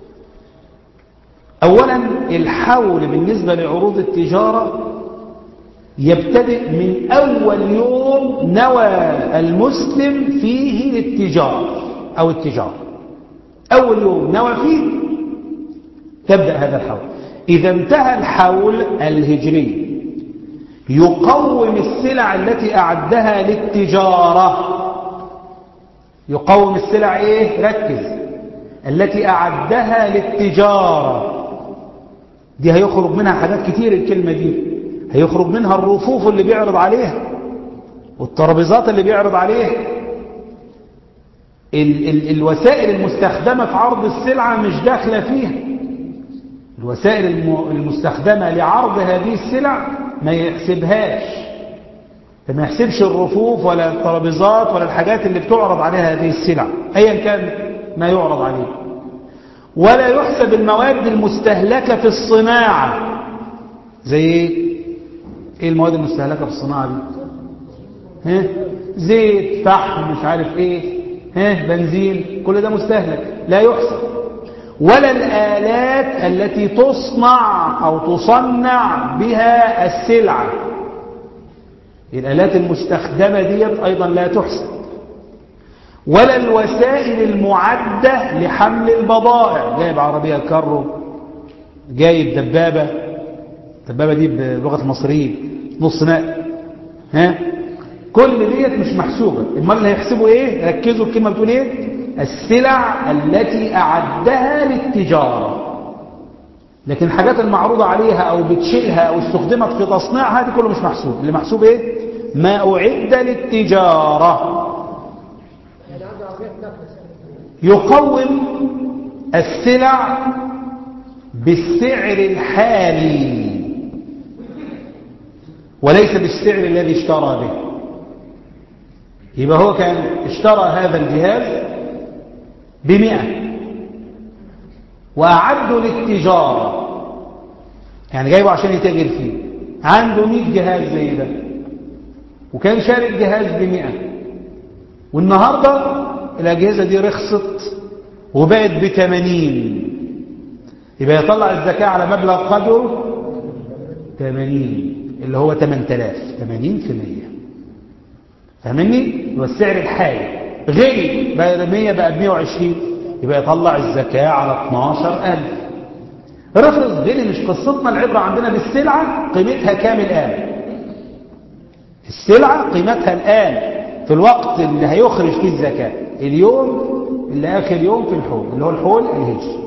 اولا الحول بالنسبة لعروض التجارة يبتدئ من أول يوم نوى المسلم فيه للتجارة أو التجارة أول يوم نوى فيه تبدأ هذا الحول إذا انتهى الحول الهجري يقوم السلع التي أعدها للتجارة يقوم السلع إيه؟ ركز التي أعدها للتجارة دي هيخرج منها حاجات كتير الكلمة دي هيخرج منها الرفوف اللي بيعرض عليها والترابيزات اللي بيعرض عليها ال ال الوسائل المستخدمة في عرض السلعة مش داخلة فيها الوسائل المستخدمة لعرض هذه السلع ما يحسبهاش فما يحسبش الرفوف ولا الترابيزات ولا الحاجات اللي بتعرض عليها هذه السلع ايا كان ما يعرض عليه ولا يحسب المواد المستهلكة في الصناعة زي ايه ايه المواد المستهلكة في الصناعة دي ها زيت فحم مش عارف ايه ها بنزين كل ده مستهلك لا يحسب ولا الآلات التي تصنع أو تصنع بها السلعة الآلات المستخدمة ديت أيضا لا تحسب ولا الوسائل المعدة لحمل البضائع جايب عربية كارو جايب دبابة الدبابة دي بلغة المصريين نص نقل ها كل ديت مش محسوبة امال اللي هيحسبوا ايه ركزوا الكلمة بتقول ايه السلع التي أعدها للتجارة لكن الحاجات المعروضة عليها أو بتشيلها أو استخدمت في تصنيعها دي كله مش محسوب اللي محسوب إيه ما أعد للتجارة يقوم السلع بالسعر الحالي وليس بالسعر الذي اشترى به يبقى هو كان اشترى هذا الجهاز بمئة وأعده للتجارة يعني جايبه عشان يتاجر فيه عنده 100 جهاز زي ده وكان شاري الجهاز بمئة والنهاردة الأجهزة دي رخصت وبقت بثمانين يبقى يطلع الزكاة على مبلغ قدره 80 اللي هو 8000 80 في 100 فاهمني؟ هو السعر الحالي غلي بقى 100 بقى ب 120 يبقى يطلع الزكاة على 12000 رخص غلي مش قصتنا العبرة عندنا بالسلعة قيمتها كام الآن السلعة قيمتها الآن في الوقت اللي هيخرج فيه الزكاة اليوم اللي آخر يوم في الحول اللي هو الحول الهجري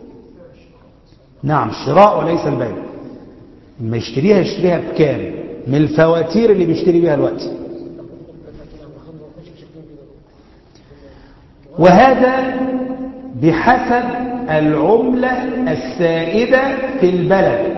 نعم الشراء وليس البيع لما يشتريها يشتريها بكام من الفواتير اللي بيشتري بيها الوقت وهذا بحسب العملة السائدة في البلد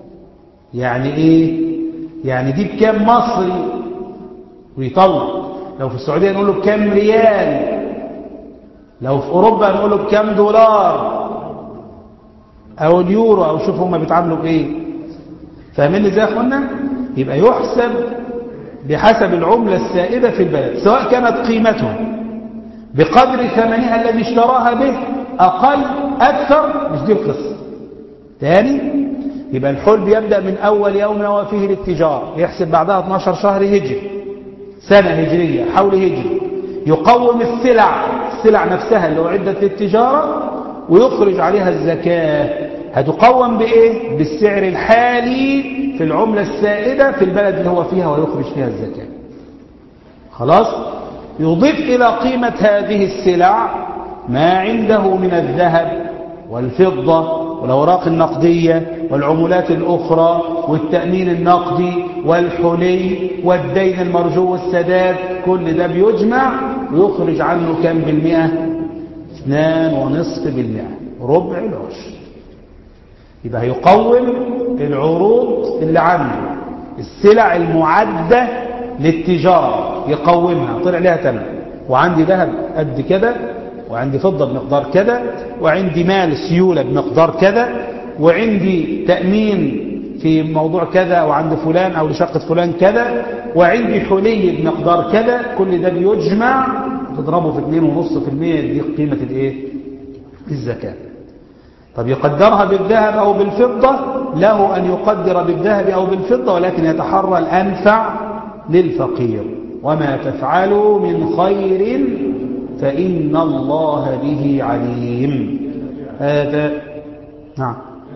يعني ايه يعني دي بكام مصري ويطلع لو في السعودية نقول له بكام ريال لو في أوروبا نقول له بكام دولار أو اليورو أو شوف هم بيتعاملوا بإيه فاهمين ازاي يا اخوانا يبقى يحسب بحسب العملة السائدة في البلد سواء كانت قيمته بقدر ثمنها الذي اشتراها به أقل أكثر مش دي القصة تاني يبقى الحول بيبدأ من أول يوم نوى فيه للتجارة يحسب بعدها 12 شهر هجري سنة هجرية حول هجري يقوم السلع السلع نفسها اللي أعدت للتجارة ويخرج عليها الزكاة هتقوم بإيه؟ بالسعر الحالي في العملة السائدة في البلد اللي هو فيها ويخرج فيها الزكاة خلاص؟ يضيف إلى قيمة هذه السلع ما عنده من الذهب والفضة والأوراق النقدية والعملات الأخرى والتأمين النقدي والحلي والدين المرجو والسداد كل ده بيجمع ويخرج عنه كم بالمئة اثنان ونصف بالمئة ربع العشر يبقى يقوم العروض اللي عنده السلع المعدة للتجارة يقومها طلع لها ثمن وعندي ذهب قد كده وعندي فضة بمقدار كذا وعندي مال سيولة بمقدار كذا وعندي تأمين في موضوع كذا أو عند فلان أو لشقة فلان كذا وعندي حلي بمقدار كذا كل ده بيجمع تضربه في 2.5% دي قيمة الايه الزكاة طب يقدرها بالذهب أو بالفضة له أن يقدر بالذهب أو بالفضة ولكن يتحرى الأنفع للفقير وما تفعلوا من خير فإن الله به عليم هذا نعم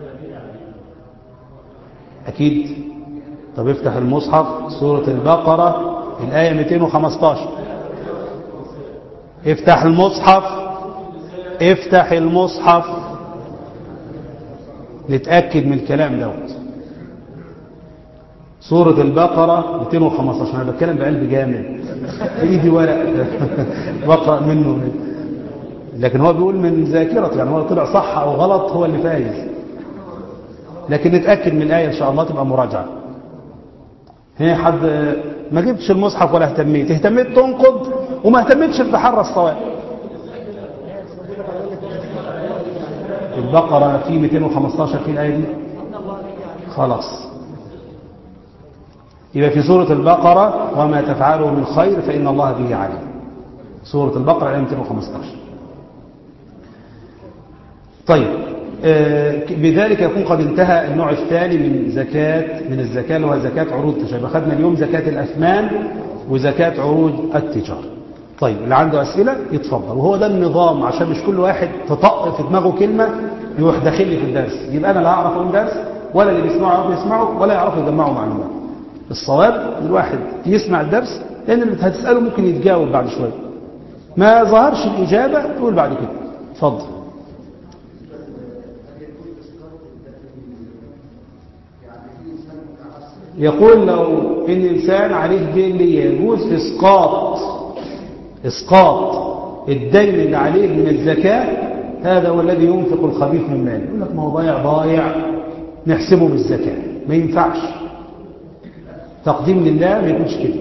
أكيد طب افتح المصحف سورة البقرة الآية 215 افتح المصحف افتح المصحف نتأكد من الكلام دوت سورة البقرة 215 أنا بتكلم بقلب جامد في إيدي ورق بقرأ منه لكن هو بيقول من ذاكرته يعني هو طلع صح أو غلط هو اللي فايز لكن نتأكد من الآية إن شاء الله تبقى مراجعة هي حد ما جبتش المصحف ولا اهتميت اهتميت تنقض وما اهتميتش بتحرى الصواب البقرة في 215 في الآية دي خلاص يبقى في سورة البقرة وما تفعلوا من خير فإن الله به عليم سورة البقرة آية 215 طيب بذلك يكون قد انتهى النوع الثاني من زكاة من الزكاة اللي هو زكاة عروض التجارة خدنا اليوم زكاة الأثمان وزكاة عروض التجارة طيب اللي عنده أسئلة يتفضل وهو ده النظام عشان مش كل واحد تطق في دماغه كلمة يروح داخل لي في الدرس يبقى أنا لا أعرف أقول درس ولا اللي بيسمعوا يعرفوا يسمعوا ولا يعرفوا يجمعوا معلومات الصواب الواحد يسمع الدرس لأن اللي هتسأله ممكن يتجاوب بعد شوية ما ظهرش الإجابة تقول بعد كده اتفضل يقول لو إن إنسان عليه دين ليه يجوز إسقاط إسقاط الدين اللي عليه من الزكاة هذا هو الذي ينفق الخبيث من ماله يقول لك ما هو ضايع ضايع نحسبه بالزكاة ما ينفعش تقديم لله ما يكونش كده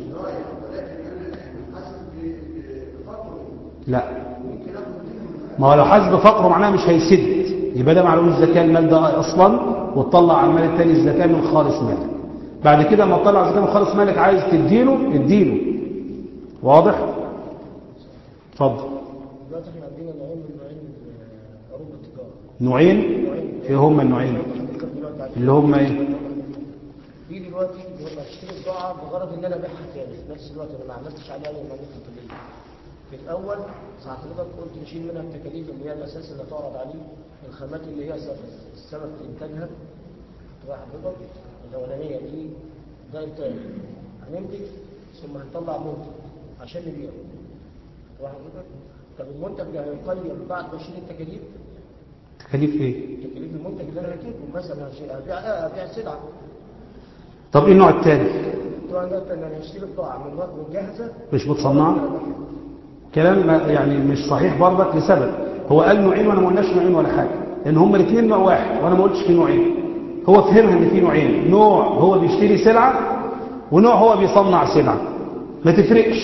لا ما هو لو حسب فقره معناها مش هيسد يبقى ده معلوم الزكاة المال ده أصلا وتطلع على المال التاني الزكاة من خالص مالك بعد كده ما تطلع زكاة من خالص مالك عايز تديله اديله واضح اتفضل دلوقتي احنا عندنا نوعين من نوعين عروض التجاره نوعين ايه هما النوعين هنذكر دلوقتي على اللي هما ايه في دلوقتي بيقول لك اشتري بضاعه بغرض ان انا ابيعها تاني في نفس الوقت انا ما عملتش عليها اي عمليه تكاليف في الاول ساعه حضرتك قلت نشيل منها التكاليف اللي هي الاساس اللي تعرض عليه الخامات اللي هي سبب السبب في انتاجها تبقى حضرتك الاولانيه دي ده انتاج هننتج ثم هنطلع منتج عشان نبيعه تبقى حضرتك طب المنتج ده هيقيم بعد ما اشيل التكاليف تكاليف ايه تكاليف المنتج اللي انا هجيبه مثلا هشيل- هبيع هبيع سلعه طب ايه النوع الثاني طبعا ده ان انا هشتري بضاعه من وقت مجهزه مش متصنعه كلام ما- يعني مش صحيح برضك لسبب هو قال نوعين وانا ما قلناش نوعين ولا حاجه لان هما الاثنين نوع واحد وانا ما قلتش في نوعين هو فهمها ان في نوعين نوع هو بيشتري سلعه ونوع هو بيصنع سلعه ما تفرقش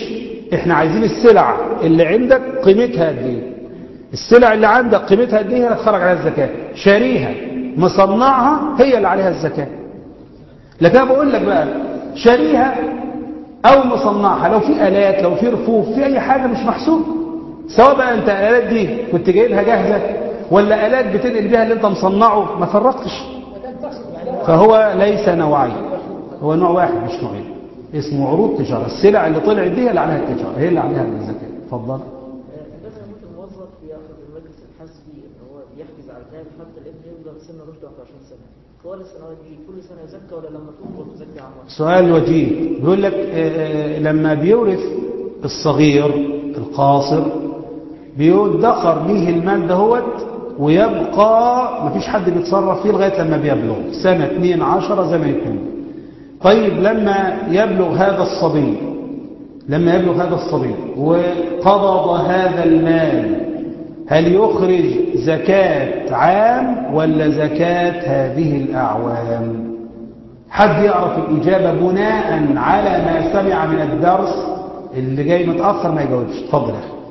احنا عايزين السلع اللي عندك قيمتها قد ايه السلع اللي عندك قيمتها قد ايه هتخرج عليها الزكاة شاريها مصنعها هي اللي عليها الزكاة لكن انا بقول لك بقى شاريها او مصنعها لو في الات لو في رفوف في اي حاجة مش محسوب سواء بقى انت الالات دي كنت جايبها جاهزة ولا الات بتنقل بيها اللي انت مصنعه ما فرقتش فهو ليس نوعين هو نوع واحد مش نوعين اسمه عروض تجارة السلع اللي طلعت دي هي اللي عليها التجارة هي اللي عليها الزكاة اتفضل مثلا ممكن موظف ياخذ المجلس الحسبي ان هو يحجز على المال حتى الابن يبلغ سن رشده 21 سنه طوال السنوات دي كل سنه يزكى ولا لما تكبر تزكي عمره؟ سؤال وجيه بيقول لك آه، آه، لما بيورث الصغير القاصر بيدخر ليه المال دهوت ويبقى مفيش حد بيتصرف فيه لغايه لما بيبلغ سنه 2 10 زي ما يكون طيب لما يبلغ هذا الصبي لما يبلغ هذا الصبي وقبض هذا المال هل يخرج زكاة عام ولا زكاة هذه الأعوام حد يعرف الإجابة بناء على ما سمع من الدرس اللي جاي متأخر ما يجاوبش اتفضل يا أخي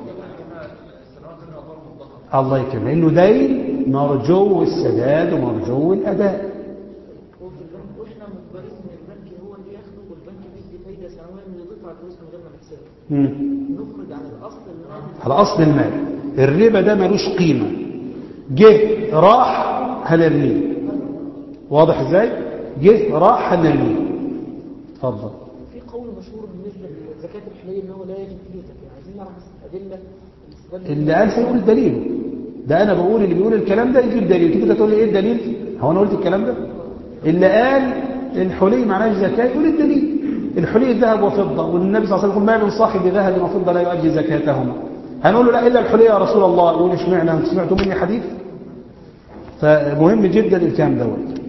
الله يكرمك لأنه دين مرجو السداد ومرجو الأداء وفي البنك واحنا مجبرين ان البنك هو اللي ياخده والبنك بيدي فايده سنويه انه يضيف على الفلوس من غير ما نحسبها مم. نخرج عن الاصل المالي على أصل المال الربا ده ملوش قيمة جه راح هنرميه واضح ازاي جه راح هنرميه اتفضل في قول مشهور بالنسبه لزكاه الحليه ان هو لا يجب فيه زكاه عايزين نعرف ادله الاستدلال اللي قال هيقول دليله ده انا بقول اللي بيقول الكلام ده يجيب دليل تيجي تقول لي ايه الدليل هو انا قلت الكلام ده اللي قال الحلي معناه زكاه يقول الدليل الحلي ذهب وفضه والنبي صلى الله عليه وسلم يقول ما من صاحب ذهب وفضه لا يؤدي زكاتهما هنقول له لا الا الحلي يا رسول الله يقول اشمعنى انتوا سمعتوا مني حديث فمهم جدا الكلام دوت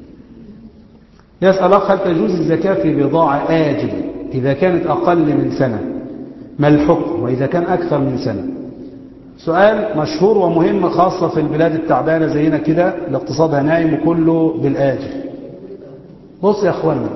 يسأل أخ هل تجوز الزكاة في بضاعة آجلة إذا كانت أقل من سنة ما الحكم وإذا كان أكثر من سنة سؤال مشهور ومهم خاصة في البلاد التعبانة زينا كده الاقتصادها نايم وكله بالآجل بص يا أخوانا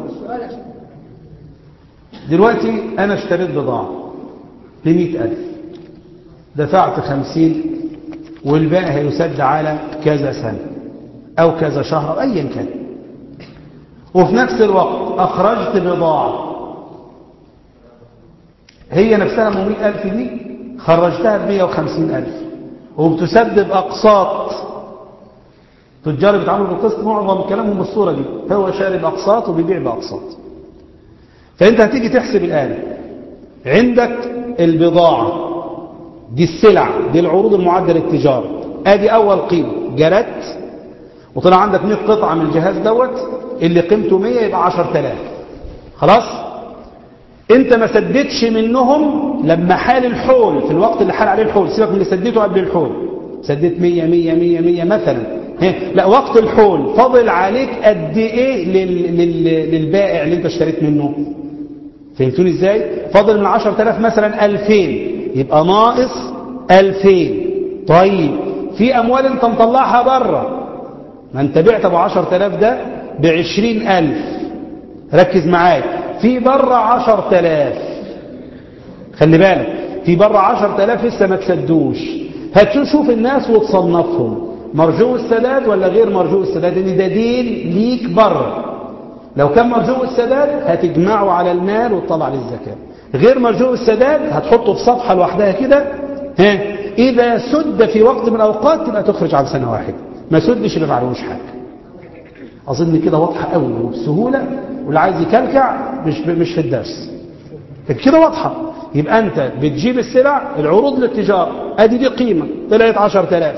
دلوقتي أنا اشتريت بضاعة بمئة ألف دفعت خمسين والباقي هيسد على كذا سنة أو كذا شهر أو أيا كان وفي نفس الوقت أخرجت بضاعة هي نفسها من مئة ألف دي خرجتها بمئة وخمسين ألف وبتسدد أقساط تجار بيتعاملوا بالقسط معظم كلامهم بالصورة دي هو شاري بأقساط وبيبيع بأقساط فأنت هتيجي تحسب الآن عندك البضاعة دي السلع دي العروض المعدة للتجارة ادي أول قيمة جرت وطلع عندك 100 قطعة من الجهاز دوت اللي قيمته 100 يبقى 10000 خلاص انت ما سددتش منهم لما حال الحول في الوقت اللي حال عليه الحول سيبك من اللي سددته قبل الحول سددت 100 100 100 100 مثلا ها، لا وقت الحول فاضل عليك قد ايه لل... لل... للبائع اللي انت اشتريت منه فهمتوني ازاي فاضل من 10000 مثلا 2000 يبقى ناقص 2000 طيب في اموال انت مطلعها بره ما انت بعت ابو 10000 ده ب 20000 ركز معايا في بره 10000 خلي بالك في بره 10000 لسه ما تسدوش هتشوف الناس وتصنفهم مرجو السداد ولا غير مرجو السداد ان ده دين ليك بره لو كان مرجو السداد هتجمعه على المال وتطلع عليه الزكاه غير مرجو السداد هتحطه في صفحه لوحدها كده ها اذا سد في وقت من الاوقات تبقى تخرج عن سنه واحده ما سدش يبقى ما عليهوش حاجه اظن كده واضحه قوي وبسهوله واللي عايز يكلكع مش مش في الدرس كده واضحه يبقى انت بتجيب السلع العروض للتجاره ادي دي قيمه طلعت 10000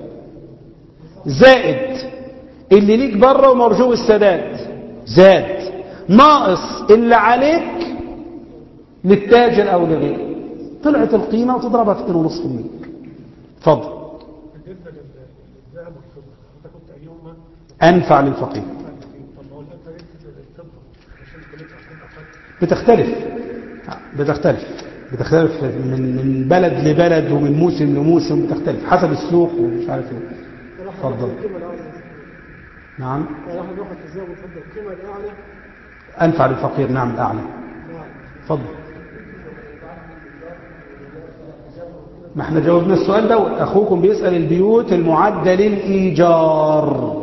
زائد اللي ليك بره ومرجو السداد زاد ناقص اللي عليك للتاجر او لغيره طلعت القيمه وتضربها في 2.5% اتفضل بالنسبه لل- للذهب والفضه انت كنت ايهما انفع للفقير طب ما هو الانت ليه الفضه عشان قيمتها هتبقى فرق بتختلف بتختلف بتختلف من من بلد لبلد ومن موسم لموسم بتختلف حسب السوق ومش عارف ايه اتفضل القيمه الاعلى نعم يعني واحد واحد في الذهب والفضه القيمه الاعلى انفع للفقير نعم الاعلى نعم اتفضل ما احنا جاوبنا السؤال ده اخوكم بيسأل البيوت المعدة للإيجار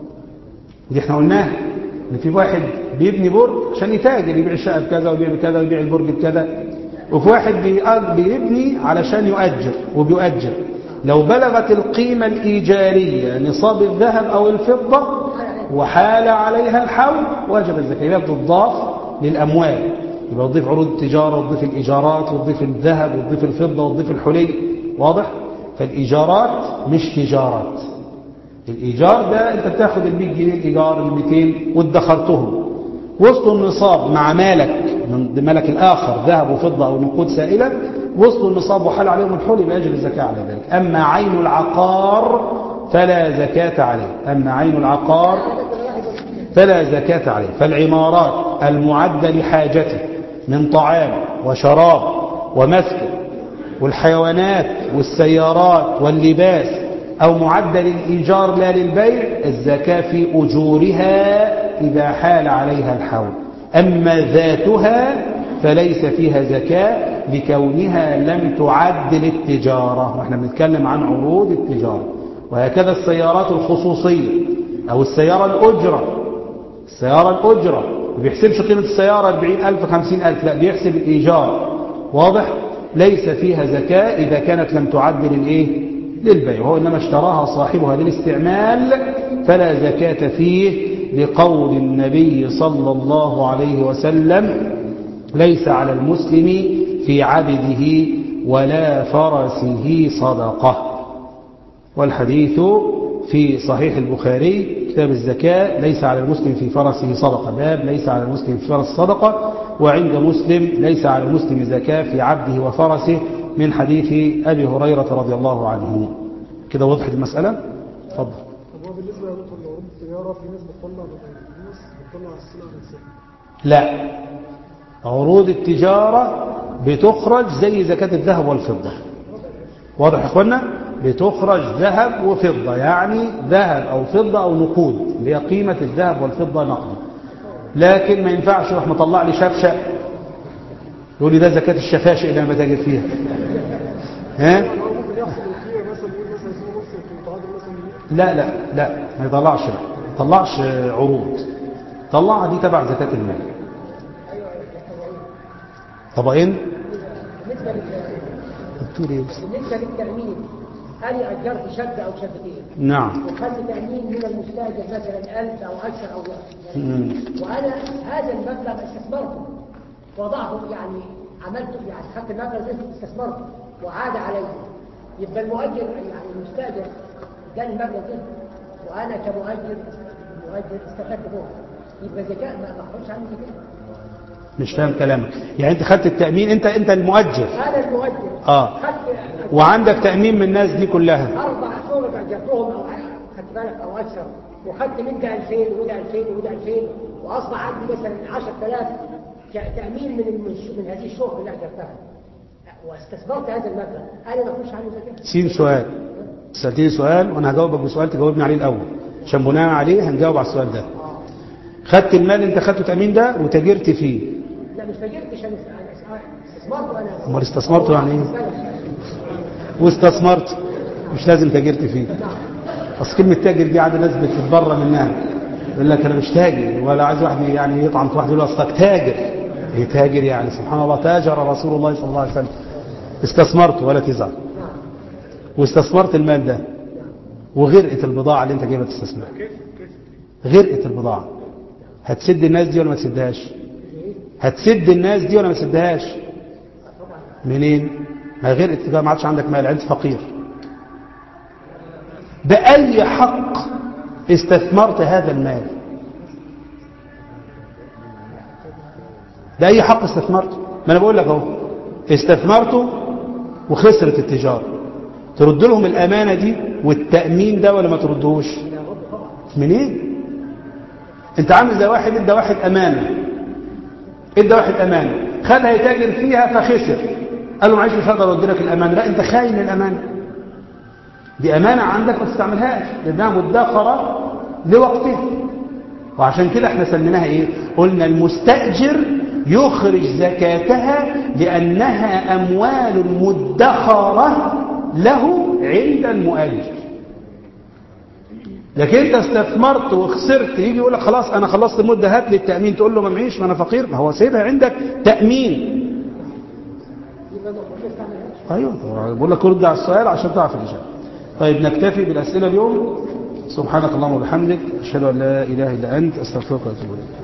دي احنا قلناها ان في واحد بيبني برج عشان يتاجر يبيع الشقة بكذا ويبيع بكذا ويبيع البرج بكذا وفي واحد بيأج- بيبني علشان يؤجر وبيؤجر لو بلغت القيمة الإيجارية نصاب الذهب أو الفضة وحال عليها الحول وجب الزكاة يبقى بتضاف للأموال يبقى تضيف عروض التجارة وتضيف الإيجارات وتضيف الذهب وتضيف الفضة وتضيف الحلي واضح؟ فالإيجارات مش تجارات الإيجار ده أنت بتاخد ال 100 جنيه الإيجار ال 200 وادخرتهم وصلوا النصاب مع مالك من مالك الآخر ذهب وفضة أو نقود سائلة وصلوا النصاب وحل عليهم الحول يبقى يجب الزكاة على ذلك أما عين العقار فلا زكاة عليه أما عين العقار فلا زكاة عليه فالعمارات المعدة لحاجته من طعام وشراب ومسكن والحيوانات والسيارات واللباس أو معدة للإيجار لا للبيع الزكاة في أجورها إذا حال عليها الحول أما ذاتها فليس فيها زكاة لكونها لم تعد للتجارة واحنا بنتكلم عن عروض التجارة وهكذا السيارات الخصوصية أو السيارة الأجرة السيارة الأجرة ما بيحسبش قيمة السيارة 40000 50000 لا بيحسب الإيجار واضح ليس فيها زكاة إذا كانت لم تعد للإيه للبيع وهو إنما اشتراها صاحبها للاستعمال فلا زكاة فيه لقول النبي صلى الله عليه وسلم ليس على المسلم في عبده ولا فرسه صدقة والحديث في صحيح البخاري كتاب الزكاة ليس على المسلم في فرسه صدقة باب ليس على المسلم في فرس صدقة وعند مسلم ليس على المسلم زكاة في عبده وفرسه من حديث أبي هريرة رضي الله عنه كده وضحت المسألة تفضل طب هو بالنسبه يا دكتور لعروض التجاره في ناس بتطلع فلوس بتطلع السلع نفسها لا عروض التجارة بتخرج زي زكاة الذهب والفضة واضح يا اخوانا بتخرج ذهب وفضة يعني ذهب أو فضة أو نقود اللي هي قيمة الذهب والفضة نقدا لكن ما ينفعش يروح مطلع لي شفشة يقول لي ده زكاة الشفاشة اللي أنا بتاجر فيها ها هو ممكن يحصل الكيلو مثلا يقول مثلا يسيبه نص تعادل مثلا لا لا لا ما يطلعش لا ما يطلعش عروض طلعها دي تبع زكاة المال طبقين بالنسبة لل- قلت لي بالنسبة للتأمين هل أجرت شقة أو شقتين نعم وخدت تأمين من المستأجر مثلا 1000 أو أكثر أو يعني مم. وأنا هذا المبلغ استثمرته وضعته يعني عملته يعني خدت المبلغ ده استثمرته وعاد علي يبقى المؤجر يعني المستأجر ده المبلغ ده وأنا كمؤجر مؤجر استفدت منه يبقى زكاة ما مخرجش عني زكاة مش فاهم كلامك يعني انت خدت التأمين انت انت المؤجر أنا المؤجر اه خدت وعندك تأمين من الناس دي كلها أربع صور أجرتهم أو خدت بالك أو أكثر وخدت من ده 2000 وده 2000 وده 2000 وأصبح عندي مثلا 10000 ك- تأمين من المش- من هذه الشهور اللي أجرتها واستثمرت هذا المبلغ أنا ما أخش عنه زكاة سين سؤال سألتني سؤال وانا هجاوبك بسؤال تجاوبني عليه الاول عشان بناء عليه هنجاوب على السؤال ده خدت المال اللي انت خدته تأمين ده وتاجرت فيه لا مش تاجرتش أنا أنا استثمرته أنا امال استثمرته يعني ايه واستثمرت مش لازم تاجرت فيه اصل كلمه تاجر دي عاد ناس بتتبرى منها يقول لك انا مش تاجر ولا عايز واحد يعني يطعن في واحد يقول له اصلك تاجر ايه تاجر يعني سبحان الله تاجر رسول الله صلى الله عليه وسلم استثمرت ولا تزعل واستثمرت المال ده وغرقت البضاعه اللي انت جايبها تستثمرها غرقت البضاعه هتسد الناس دي ولا ما تسدهاش هتسد الناس دي ولا ما تسدهاش منين ما غرقت كده ما عادش عندك مال انت فقير بأي حق استثمرت هذا المال بأي حق استثمرته ما أنا بقول لك اهو استثمرته وخسرت التجارة ترد لهم الأمانة دي والتأمين ده ولا ما تردهوش منين انت عامل زي واحد ادى واحد أمانة ادى واحد أمانة خدها يتاجر فيها فخسر قال له معلش مش هقدر ارد لك الأمانة لا انت خاين الأمانة دي أمانة عندك ما تستعملهاش لأنها مدخرة لوقتها وعشان كده احنا سميناها ايه قلنا المستأجر يخرج زكاتها لأنها أموال مدخرة له عند المؤجر لكن انت استثمرت وخسرت يجي يقول لك خلاص انا خلصت المده هات لي التامين تقول له ما معيش ما انا فقير ما هو سيبها عندك تامين ايوه بقول لك رد على السؤال عشان تعرف الاجابه طيب نكتفي بالاسئله اليوم سبحانك اللهم وبحمدك اشهد ان لا اله الا انت استغفرك واتوب اليك